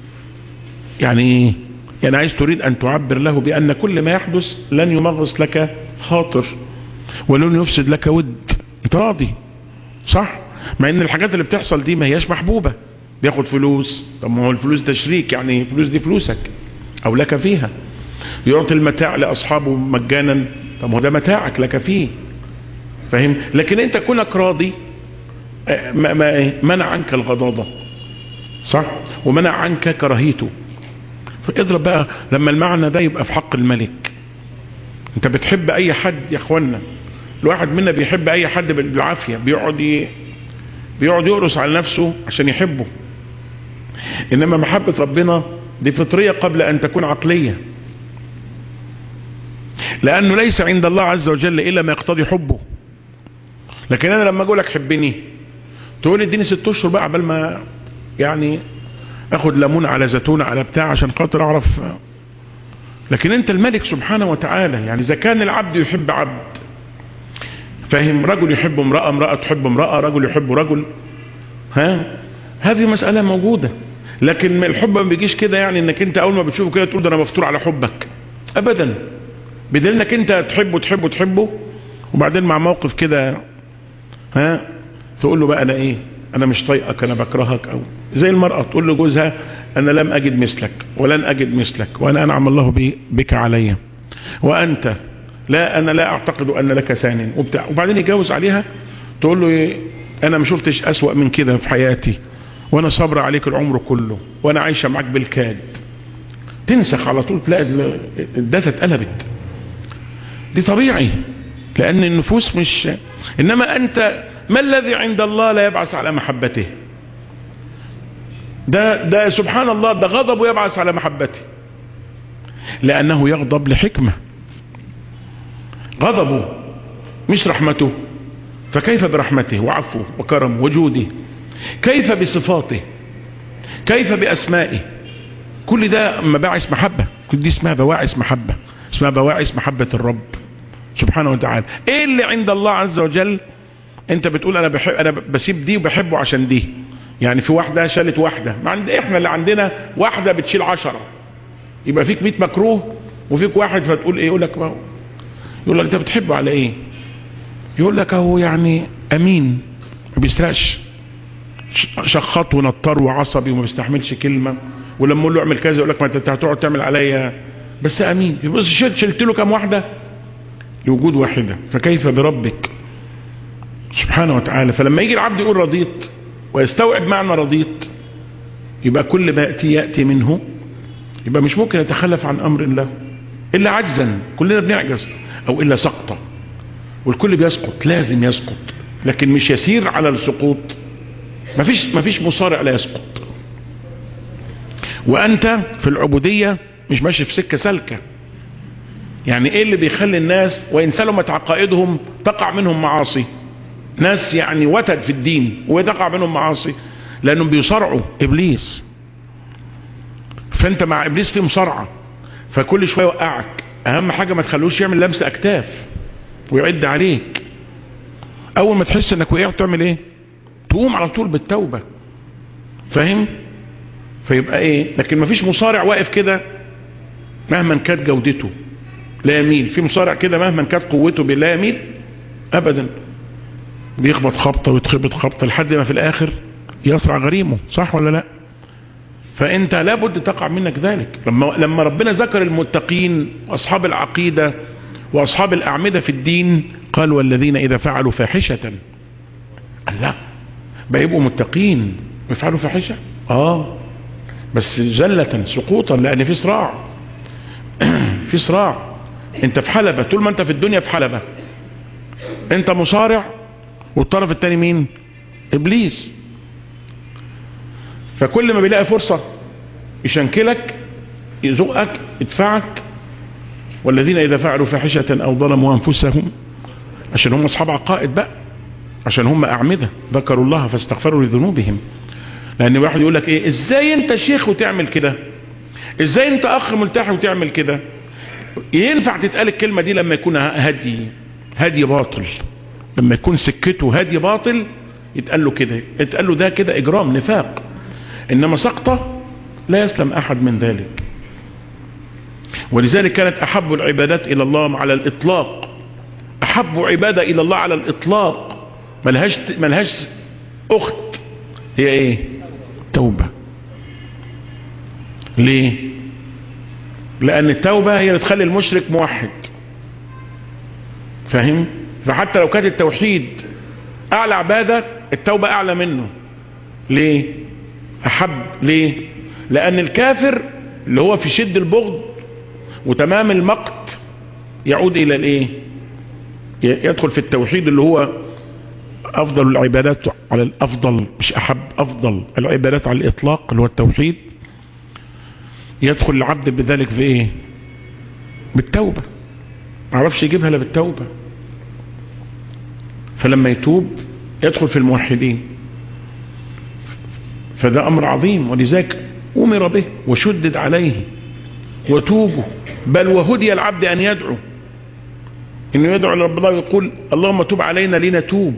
يعني ايه يعني عايز تريد ان تعبر له بان كل ما يحدث لن يمغص لك خاطر ولن يفسد لك ود انت راضي صح مع ان الحاجات اللي بتحصل دي ما هياش محبوبة بياخد فلوس طب ما هو الفلوس ده شريك يعني الفلوس دي فلوسك او لك فيها يعطي المتاع لاصحابه مجانا طب هو ده متاعك لك فيه فاهم لكن انت كونك راضي ما ما منع عنك الغضاضة صح ومنع عنك كراهيته فاضرب بقى لما المعنى ده يبقى في حق الملك انت بتحب اي حد يا اخوانا الواحد منا بيحب اي حد بالعافية بيقعد ي... بيقعد يقرص على نفسه عشان يحبه انما محبة ربنا دي فطرية قبل ان تكون عقلية لانه ليس عند الله عز وجل الا ما يقتضي حبه لكن انا لما اقول لك حبني تقول اديني ست اشهر بقى قبل ما يعني اخد ليمون على زيتون على بتاع عشان خاطر اعرف لكن انت الملك سبحانه وتعالى يعني اذا كان العبد يحب عبد فاهم رجل يحب امرأة امرأة تحب امرأة رجل يحب رجل ها هذه مسألة موجودة لكن الحب ما بيجيش كده يعني انك انت اول ما بتشوفه كده تقول ده انا مفتور على حبك ابدا بدل انك انت تحبه تحبه تحبه وبعدين مع موقف كده ها تقول له بقى انا ايه انا مش طايقك انا بكرهك او زي المرأة تقول لجوزها انا لم اجد مثلك ولن اجد مثلك وانا انعم الله بك علي وانت لا انا لا اعتقد ان لك ثان وبتاع وبعدين يجوز عليها تقول له إيه انا ما شفتش اسوأ من كده في حياتي وانا صبر عليك العمر كله وانا عايشة معاك بالكاد تنسخ على طول تلاقي الداتا اتقلبت دي طبيعي لان النفوس مش انما انت ما الذي عند الله لا يبعث على محبته ده ده سبحان الله ده غضب يبعث على محبته لانه يغضب لحكمه غضبه مش رحمته فكيف برحمته وعفوه وكرمه وجوده كيف بصفاته كيف بأسمائه كل ده مباعث محبة كل دي اسمها بواعث محبة اسمها بواعث محبة الرب سبحانه وتعالى ايه اللي عند الله عز وجل انت بتقول انا بحب انا بسيب دي وبحبه عشان دي يعني في واحدة شالت واحدة ما عند احنا اللي عندنا واحدة بتشيل عشرة يبقى فيك 100 مكروه وفيك واحد فتقول ايه يقول لك ما يقول لك انت بتحبه على ايه يقول لك اهو يعني امين ما بيسرقش شخط ونطر وعصبي وما بيستحملش كلمة ولما اقول له اعمل كذا يقول لك ما انت هتقعد تعمل عليا بس امين يبقى شلت شلت له كام واحدة لوجود واحدة فكيف بربك سبحانه وتعالى فلما يجي العبد يقول رضيت ويستوعب معنى رضيت يبقى كل ما يأتي يأتي منه يبقى مش ممكن يتخلف عن امر الله الا عجزا كلنا بنعجز او الا سقطة والكل بيسقط لازم يسقط لكن مش يسير على السقوط مفيش مفيش مصارع لا يسقط وانت في العبودية مش ماشي في سكة سلكة يعني ايه اللي بيخلي الناس وان سلمت عقائدهم تقع منهم معاصي ناس يعني وتد في الدين وتقع منهم معاصي لانهم بيصارعوا ابليس فانت مع ابليس في مصارعة فكل شوية يوقعك اهم حاجة ما تخلوش يعمل لمس اكتاف ويعد عليك اول ما تحس انك وقعت تعمل ايه تقوم على طول بالتوبة فاهم فيبقى ايه لكن ما فيش مصارع واقف كده مهما كانت جودته لا يميل في مصارع كده مهما كانت قوته لا يميل ابدا بيخبط خبطة ويتخبط خبطة لحد ما في الاخر يصرع غريمه صح ولا لا فانت لابد تقع منك ذلك لما, لما ربنا ذكر المتقين واصحاب العقيدة واصحاب الاعمدة في الدين قال والذين اذا فعلوا فاحشة قال لا بيبقوا متقين يفعلوا فاحشة اه بس جلة سقوطا لان في صراع في صراع انت في حلبة طول ما انت في الدنيا في حلبة انت مصارع والطرف التاني مين ابليس فكل ما بيلاقي فرصة يشنكلك يزقك يدفعك والذين اذا فعلوا فاحشة او ظلموا انفسهم عشان هم اصحاب عقائد بقى عشان هم اعمدة ذكروا الله فاستغفروا لذنوبهم لان واحد يقول لك ايه ازاي انت شيخ وتعمل كده ازاي انت اخ ملتحي وتعمل كده ينفع تتقال الكلمة دي لما يكون هدي هدي باطل لما يكون سكته هدي باطل يتقال له كده يتقال له ده كده اجرام نفاق انما سقطة لا يسلم احد من ذلك ولذلك كانت احب العبادات الى الله على الاطلاق احب عبادة الى الله على الاطلاق ملهاش ملهاش اخت هي ايه توبة ليه لان التوبة هي اللي تخلي المشرك موحد فاهم فحتى لو كانت التوحيد اعلى عبادة التوبة اعلى منه ليه احب ليه لان الكافر اللي هو في شد البغض وتمام المقت يعود الى الايه يدخل في التوحيد اللي هو افضل العبادات على الافضل مش احب افضل العبادات على الاطلاق اللي هو التوحيد يدخل العبد بذلك في ايه بالتوبة معرفش يجيبها الا بالتوبة فلما يتوب يدخل في الموحدين فده امر عظيم ولذلك امر به وشدد عليه وتوبوا بل وهدي العبد ان يدعو انه يدعو لرب الله ويقول اللهم توب علينا لنتوب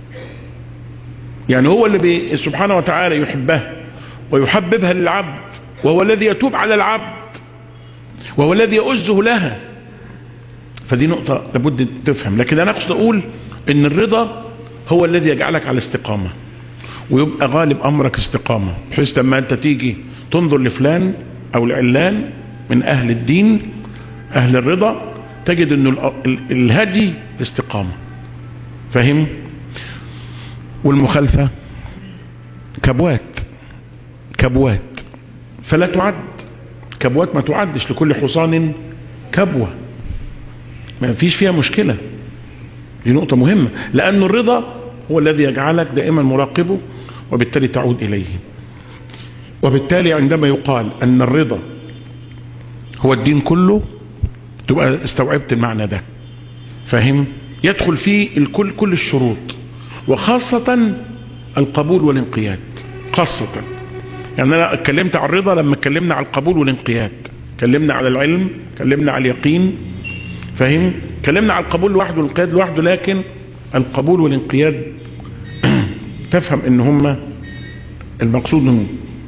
يعني هو اللي بي سبحانه وتعالى يحبها ويحببها للعبد وهو الذي يتوب على العبد وهو الذي يؤزه لها فدي نقطة لابد تفهم لكن انا اقصد اقول ان الرضا هو الذي يجعلك على استقامة ويبقى غالب امرك استقامة بحيث لما انت تيجي تنظر لفلان او لعلان من اهل الدين اهل الرضا تجد انه الهدي استقامة فهم والمخالفة كبوات كبوات فلا تعد كبوات ما تعدش لكل حصان كبوة ما فيش فيها مشكلة دي نقطة مهمة لأن الرضا هو الذي يجعلك دائما مراقبه وبالتالي تعود إليه وبالتالي عندما يقال أن الرضا هو الدين كله تبقى استوعبت المعنى ده فاهم يدخل فيه الكل كل الشروط وخاصة القبول والانقياد خاصة يعني انا اتكلمت عن الرضا لما اتكلمنا على القبول والانقياد اتكلمنا على العلم اتكلمنا على اليقين فاهم اتكلمنا على القبول لوحده والانقياد لوحده لكن القبول والانقياد تفهم ان هما المقصود منهم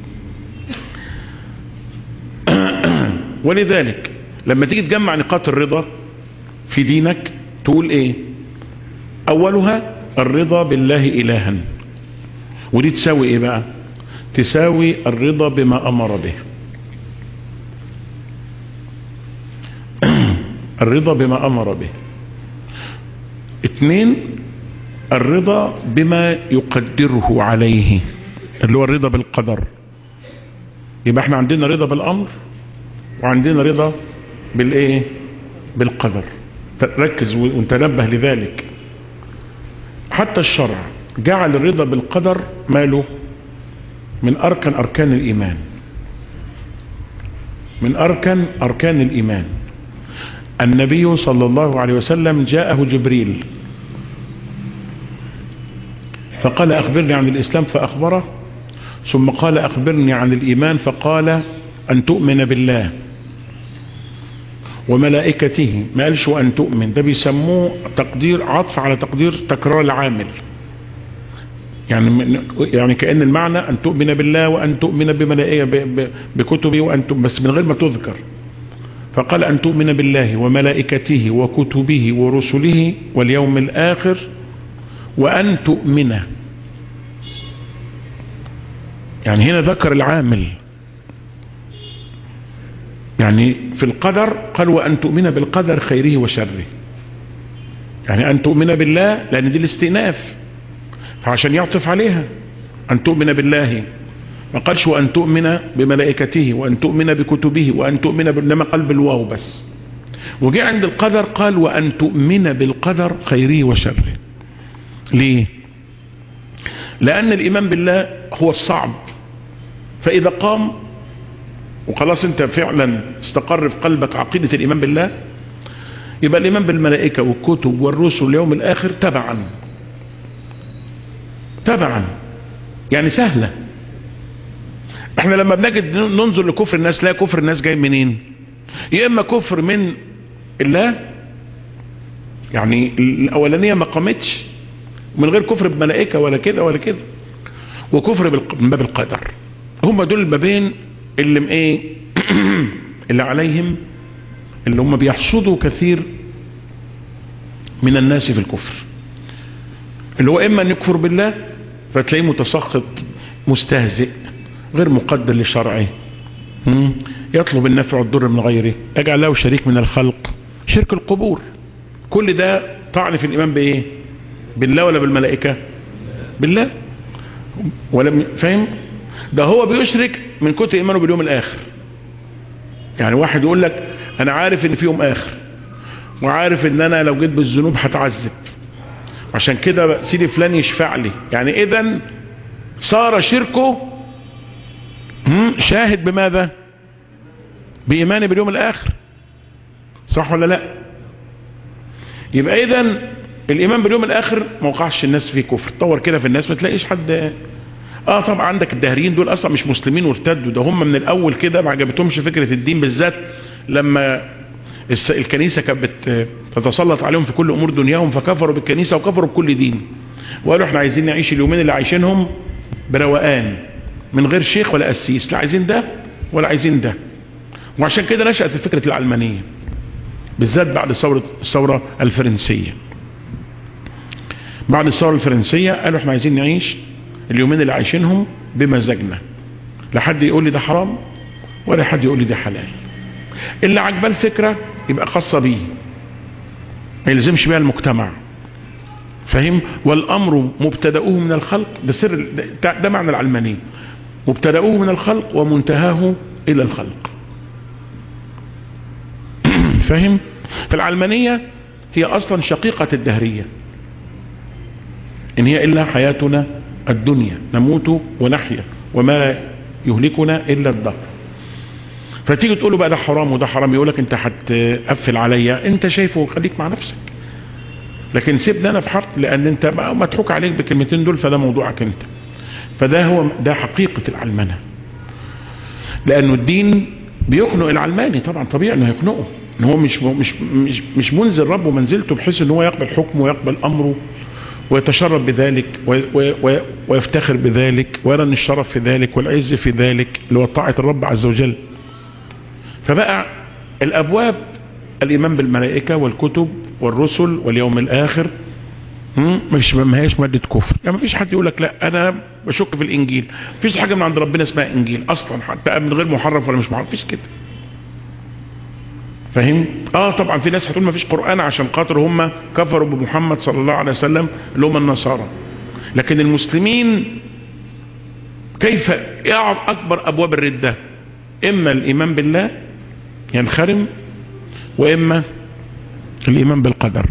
ولذلك لما تيجي تجمع نقاط الرضا في دينك تقول ايه اولها الرضا بالله الها ودي تساوي ايه بقى تساوي الرضا بما امر به الرضا بما امر به اثنين الرضا بما يقدره عليه اللي هو الرضا بالقدر يبقى احنا عندنا رضا بالامر وعندنا رضا بالايه بالقدر ركز وتنبه لذلك حتى الشرع جعل الرضا بالقدر ماله من اركان اركان الايمان من أركان أركان الإيمان النبي صلى الله عليه وسلم جاءه جبريل فقال أخبرني عن الإسلام فأخبره ثم قال أخبرني عن الإيمان فقال أن تؤمن بالله وملائكته ما قالش وأن تؤمن ده بيسموه تقدير عطف على تقدير تكرار العامل يعني يعني كأن المعنى أن تؤمن بالله وأن تؤمن بملائكة بكتبه وأن تؤمن بس من غير ما تذكر فقال أن تؤمن بالله وملائكته وكتبه ورسله واليوم الآخر وأن تؤمن يعني هنا ذكر العامل يعني في القدر قال وأن تؤمن بالقدر خيره وشره يعني أن تؤمن بالله لأن دي الاستئناف فعشان يعطف عليها أن تؤمن بالله ما قالش وأن تؤمن بملائكته وأن تؤمن بكتبه وأن تؤمن إنما قال بالواو بس وجاء عند القدر قال وأن تؤمن بالقدر خيره وشره ليه لأن الإيمان بالله هو الصعب فإذا قام وخلاص انت فعلا استقر في قلبك عقيدة الإيمان بالله يبقى الإيمان بالملائكة والكتب والرسل اليوم الآخر تبعا تبعا يعني سهلة احنا لما بنجد ننظر لكفر الناس لا كفر الناس جاي منين يا اما كفر من الله يعني الاولانية ما قامتش من غير كفر بملائكة ولا كده ولا كده وكفر من باب القدر هم دول البابين اللي م ايه اللي عليهم اللي هم بيحصدوا كثير من الناس في الكفر اللي هو اما ان يكفر بالله فتلاقيه متسخط مستهزئ غير مقدر لشرعه يطلب النفع والضر من غيره يجعل له شريك من الخلق شرك القبور كل ده طعن في الايمان بايه بالله ولا بالملائكه بالله ولا فاهم ده هو بيشرك من كتر ايمانه باليوم الاخر يعني واحد يقول لك انا عارف ان في يوم اخر وعارف ان انا لو جيت بالذنوب هتعذب عشان كده سيدي فلان يشفع لي يعني اذا صار شركه شاهد بماذا بإيمانه باليوم الآخر صح ولا لا يبقى إذا الإيمان باليوم الآخر ما وقعش الناس فيه كفر طور كده في الناس ما تلاقيش حد اه طبعا عندك الدهريين دول اصلا مش مسلمين وارتدوا ده هم من الاول كده ما عجبتهمش فكره الدين بالذات لما الكنيسه كانت بتتسلط عليهم في كل امور دنياهم فكفروا بالكنيسه وكفروا بكل دين وقالوا احنا عايزين نعيش اليومين اللي عايشينهم بروقان من غير شيخ ولا قسيس لا عايزين ده ولا عايزين ده وعشان كده نشأت فكرة العلمانية بالذات بعد الثورة الثورة الفرنسية بعد الثورة الفرنسية قالوا احنا عايزين نعيش اليومين اللي عايشينهم بمزاجنا لا حد يقول لي ده حرام ولا حد يقول لي ده حلال اللي عجباه الفكرة يبقى خاصة بيه ما يلزمش بيها المجتمع فاهم والامر مبتدأه من الخلق ده سر ده, ده معنى العلمانية مبتدأه من الخلق ومنتهاه الى الخلق فاهم فالعلمانية هي اصلا شقيقة الدهرية ان هي الا حياتنا الدنيا نموت ونحيا وما يهلكنا الا الدهر فتيجي تقول له بقى ده حرام وده حرام يقول لك انت هتقفل عليا انت شايفه خليك مع نفسك لكن سيبني انا في حرط لان انت مضحوك عليك بالكلمتين دول فده موضوعك انت فده هو ده حقيقة العلمنة لانه الدين بيخنق العلماني طبعا طبيعي انه يخنقه ان هو مش مش مش مش منزل ربه منزلته بحيث ان هو يقبل حكمه ويقبل امره ويتشرف بذلك ويفتخر بذلك ويرى ان الشرف في ذلك والعز في ذلك اللي هو طاعة الرب عز وجل فبقى الابواب الايمان بالملائكة والكتب والرسل واليوم الاخر مش ما هيش مادة كفر يعني ما فيش حد يقول لك لا انا بشك في الانجيل فيش حاجة من عند ربنا اسمها انجيل اصلا حتى من غير محرف ولا مش محرف فيش كده فاهم اه طبعا في ناس هتقول ما فيش قرآن عشان خاطر هم كفروا بمحمد صلى الله عليه وسلم اللي هم النصارى لكن المسلمين كيف يعرف اكبر ابواب الردة اما الايمان بالله ينخرم واما الايمان بالقدر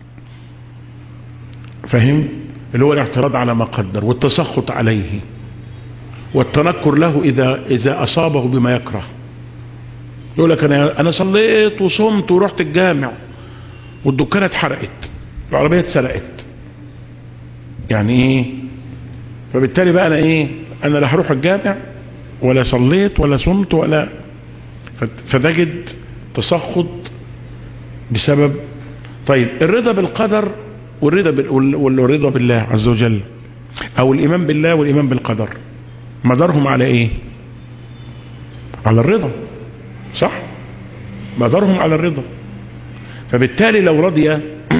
فهم اللي هو الاعتراض على ما قدر والتسخط عليه والتنكر له اذا اذا اصابه بما يكره يقول لك انا انا صليت وصمت ورحت الجامع والدكانه اتحرقت العربيه اتسرقت يعني ايه فبالتالي بقى انا ايه انا لا هروح الجامع ولا صليت ولا صمت ولا فتجد تسخط بسبب طيب الرضا بالقدر والرضا بال... والرضا بالله عز وجل او الايمان بالله والايمان بالقدر مدارهم على ايه على الرضا صح مدارهم على الرضا فبالتالي لو رضي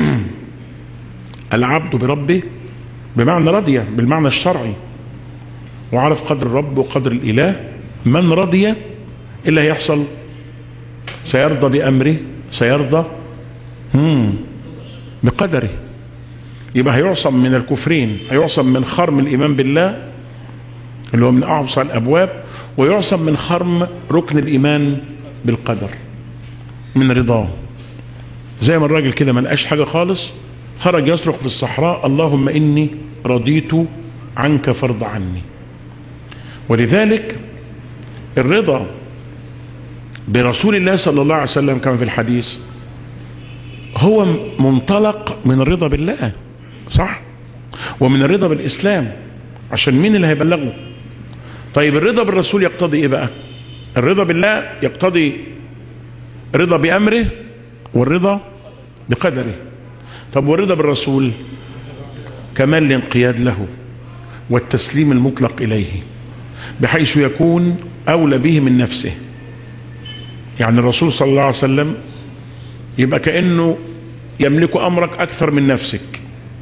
العبد بربه بمعنى رضي بالمعنى الشرعي وعرف قدر الرب وقدر الاله من رضي ايه اللي هيحصل سيرضى بامره سيرضى مم. بقدره يبقى هيعصم من الكفرين هيعصم من خرم الايمان بالله اللي هو من اعصى الابواب ويعصم من خرم ركن الايمان بالقدر من رضاه زي ما الراجل كده ما لقاش حاجه خالص خرج يصرخ في الصحراء اللهم اني رضيت عنك فرض عني ولذلك الرضا برسول الله صلى الله عليه وسلم كما في الحديث هو منطلق من الرضا بالله صح ومن الرضا بالإسلام عشان مين اللي هيبلغه طيب الرضا بالرسول يقتضي ايه بقى الرضا بالله يقتضي رضا بأمره والرضا بقدره طب والرضا بالرسول كمال الانقياد له والتسليم المطلق إليه بحيث يكون أولى به من نفسه يعني الرسول صلى الله عليه وسلم يبقى كأنه يملك أمرك أكثر من نفسك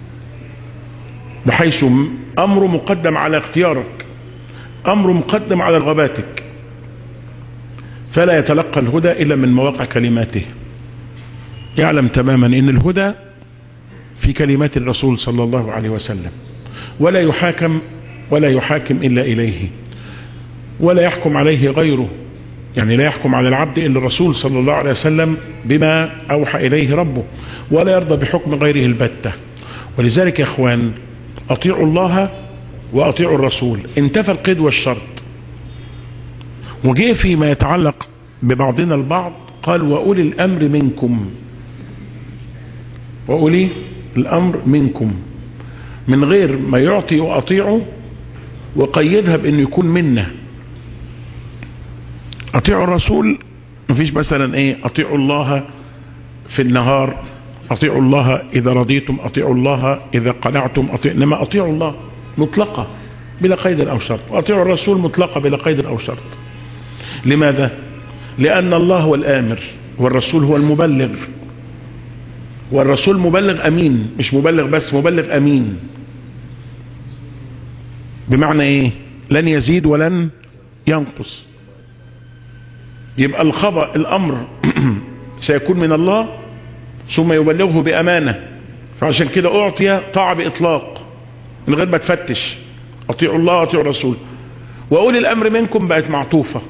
بحيث أمره مقدم على اختيارك أمره مقدم على رغباتك فلا يتلقى الهدى إلا من مواقع كلماته يعلم تماما أن الهدى في كلمات الرسول صلى الله عليه وسلم ولا يحاكم ولا يحاكم إلا إليه ولا يحكم عليه غيره يعني لا يحكم على العبد إلا الرسول صلى الله عليه وسلم بما أوحى إليه ربه ولا يرضى بحكم غيره البتة ولذلك يا أخوان أطيعوا الله وأطيعوا الرسول انتفى القيد والشرط وجاء فيما يتعلق ببعضنا البعض قال وأولي الأمر منكم وأولي الأمر منكم من غير ما يعطي وأطيعه وقيدها بأنه يكون منا أطيعوا الرسول مفيش مثلا ايه أطيعوا الله في النهار أطيعوا الله إذا رضيتم أطيعوا الله إذا قنعتم أطيعوا إنما أطيعوا الله مطلقة بلا قيد أو شرط وأطيعوا الرسول مطلقة بلا قيد أو شرط لماذا لأن الله هو الآمر والرسول هو المبلغ والرسول مبلغ أمين مش مبلغ بس مبلغ أمين بمعنى إيه لن يزيد ولن ينقص يبقى الخبر الأمر سيكون من الله ثم يبلغه بأمانة فعشان كده أعطي طاعة بإطلاق من غير ما تفتش أطيعوا الله أطيعوا الرسول وأولي الأمر منكم بقت معطوفة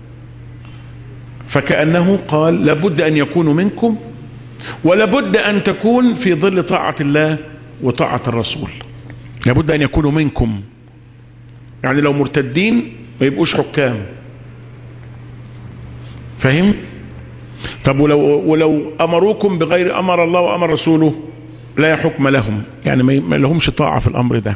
فكأنه قال لابد أن يكونوا منكم ولابد أن تكون في ظل طاعة الله وطاعة الرسول لابد أن يكونوا منكم يعني لو مرتدين ما يبقوش حكام فهم طب ولو, ولو أمروكم بغير أمر الله وأمر رسوله لا حكم لهم يعني ما لهمش طاعة في الأمر ده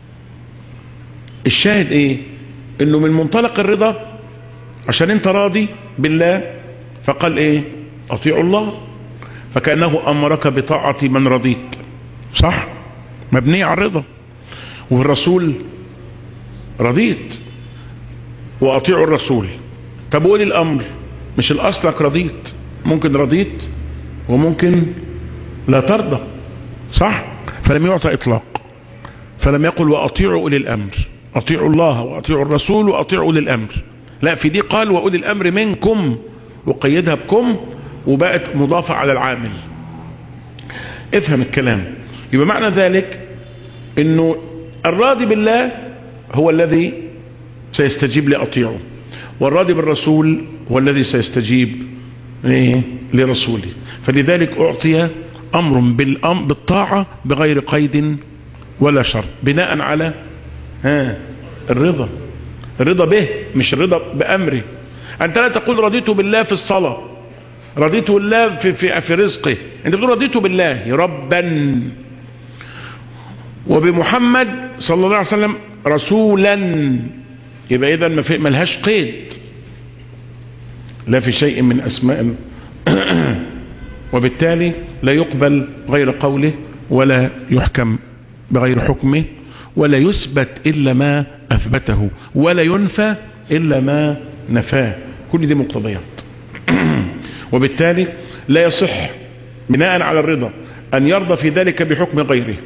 الشاهد ايه انه من منطلق الرضا عشان انت راضي بالله فقال ايه اطيعوا الله فكأنه امرك بطاعة من رضيت صح مبنية على الرضا والرسول رضيت واطيعوا الرسول طب قول الامر مش الاصلك رضيت ممكن رضيت وممكن لا ترضى صح فلم يعطى اطلاق فلم يقل واطيعوا اولي الامر اطيعوا الله واطيعوا الرسول واطيعوا اولي الامر لا في دي قال واولي الامر منكم وقيدها بكم وبقت مضافة على العامل افهم الكلام يبقى معنى ذلك انه الراضي بالله هو الذي سيستجيب لأطيعه والراضي بالرسول هو الذي سيستجيب إيه؟ لرسوله فلذلك أعطي أمر بالأمر بالطاعة بغير قيد ولا شرط بناء على ها الرضا الرضا به مش الرضا بأمره أنت لا تقول رضيت بالله في الصلاة رضيت بالله في, في, في رزقه أنت بتقول رضيت بالله ربا وبمحمد صلى الله عليه وسلم رسولا يبقى إذا ما لهاش قيد لا في شيء من أسماء وبالتالي لا يقبل غير قوله ولا يحكم بغير حكمه ولا يثبت إلا ما أثبته ولا ينفى إلا ما نفاه كل دي مقتضيات وبالتالي لا يصح بناء على الرضا أن يرضى في ذلك بحكم غيره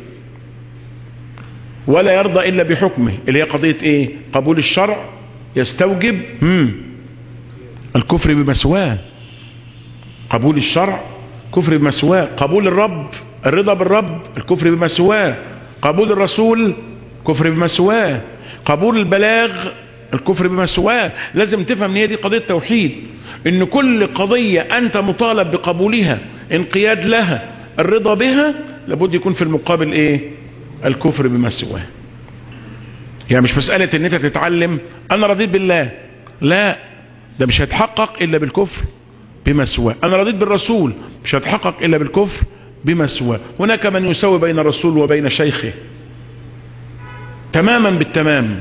ولا يرضى إلا بحكمه اللي هي قضية إيه قبول الشرع يستوجب مم. الكفر بمسواه قبول الشرع كفر بمسواه قبول الرب الرضا بالرب الكفر بمسواه قبول الرسول كفر بمسواه قبول البلاغ الكفر بمسواه لازم تفهم ان هي دي قضية توحيد ان كل قضية انت مطالب بقبولها انقياد لها الرضا بها لابد يكون في المقابل ايه الكفر بمسواه يعني مش مسألة ان انت تتعلم انا رضيت بالله لا ده مش هيتحقق الا بالكفر بمسواه انا رضيت بالرسول مش هيتحقق الا بالكفر بمسواه هناك من يسوي بين الرسول وبين شيخه تماما بالتمام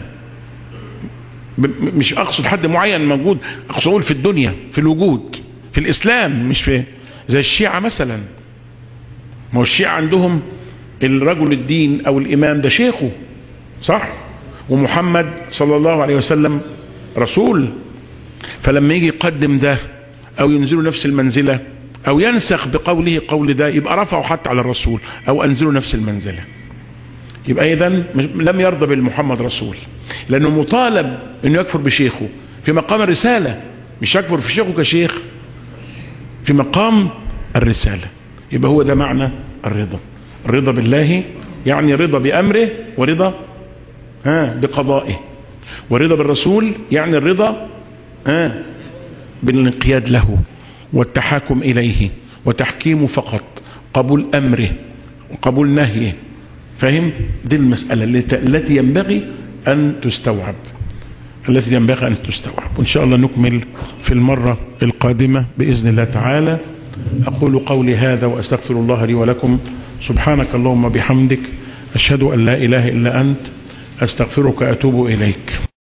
مش اقصد حد معين موجود اقصد اقول في الدنيا في الوجود في الاسلام مش في زي الشيعة مثلا ما هو الشيعة عندهم الرجل الدين او الامام ده شيخه صح ومحمد صلى الله عليه وسلم رسول فلما يجي يقدم ده او ينزله نفس المنزلة او ينسخ بقوله قول ده يبقى رفعه حتى على الرسول او انزله نفس المنزلة يبقى اذا لم يرضى بالمحمد رسول لانه مطالب انه يكفر بشيخه في مقام الرسالة مش يكفر في شيخه كشيخ في مقام الرسالة يبقى هو ده معنى الرضا الرضا بالله يعني رضا بأمره ورضا ها بقضائه ورضا بالرسول يعني الرضا ها بالانقياد له والتحاكم إليه وتحكيمه فقط قبول أمره وقبول نهيه فهم دي المسألة التي ينبغي أن تستوعب التي ينبغي أن تستوعب وإن شاء الله نكمل في المرة القادمة بإذن الله تعالى أقول قولي هذا وأستغفر الله لي ولكم سبحانك اللهم بحمدك أشهد أن لا إله إلا أنت أستغفرك أتوب إليك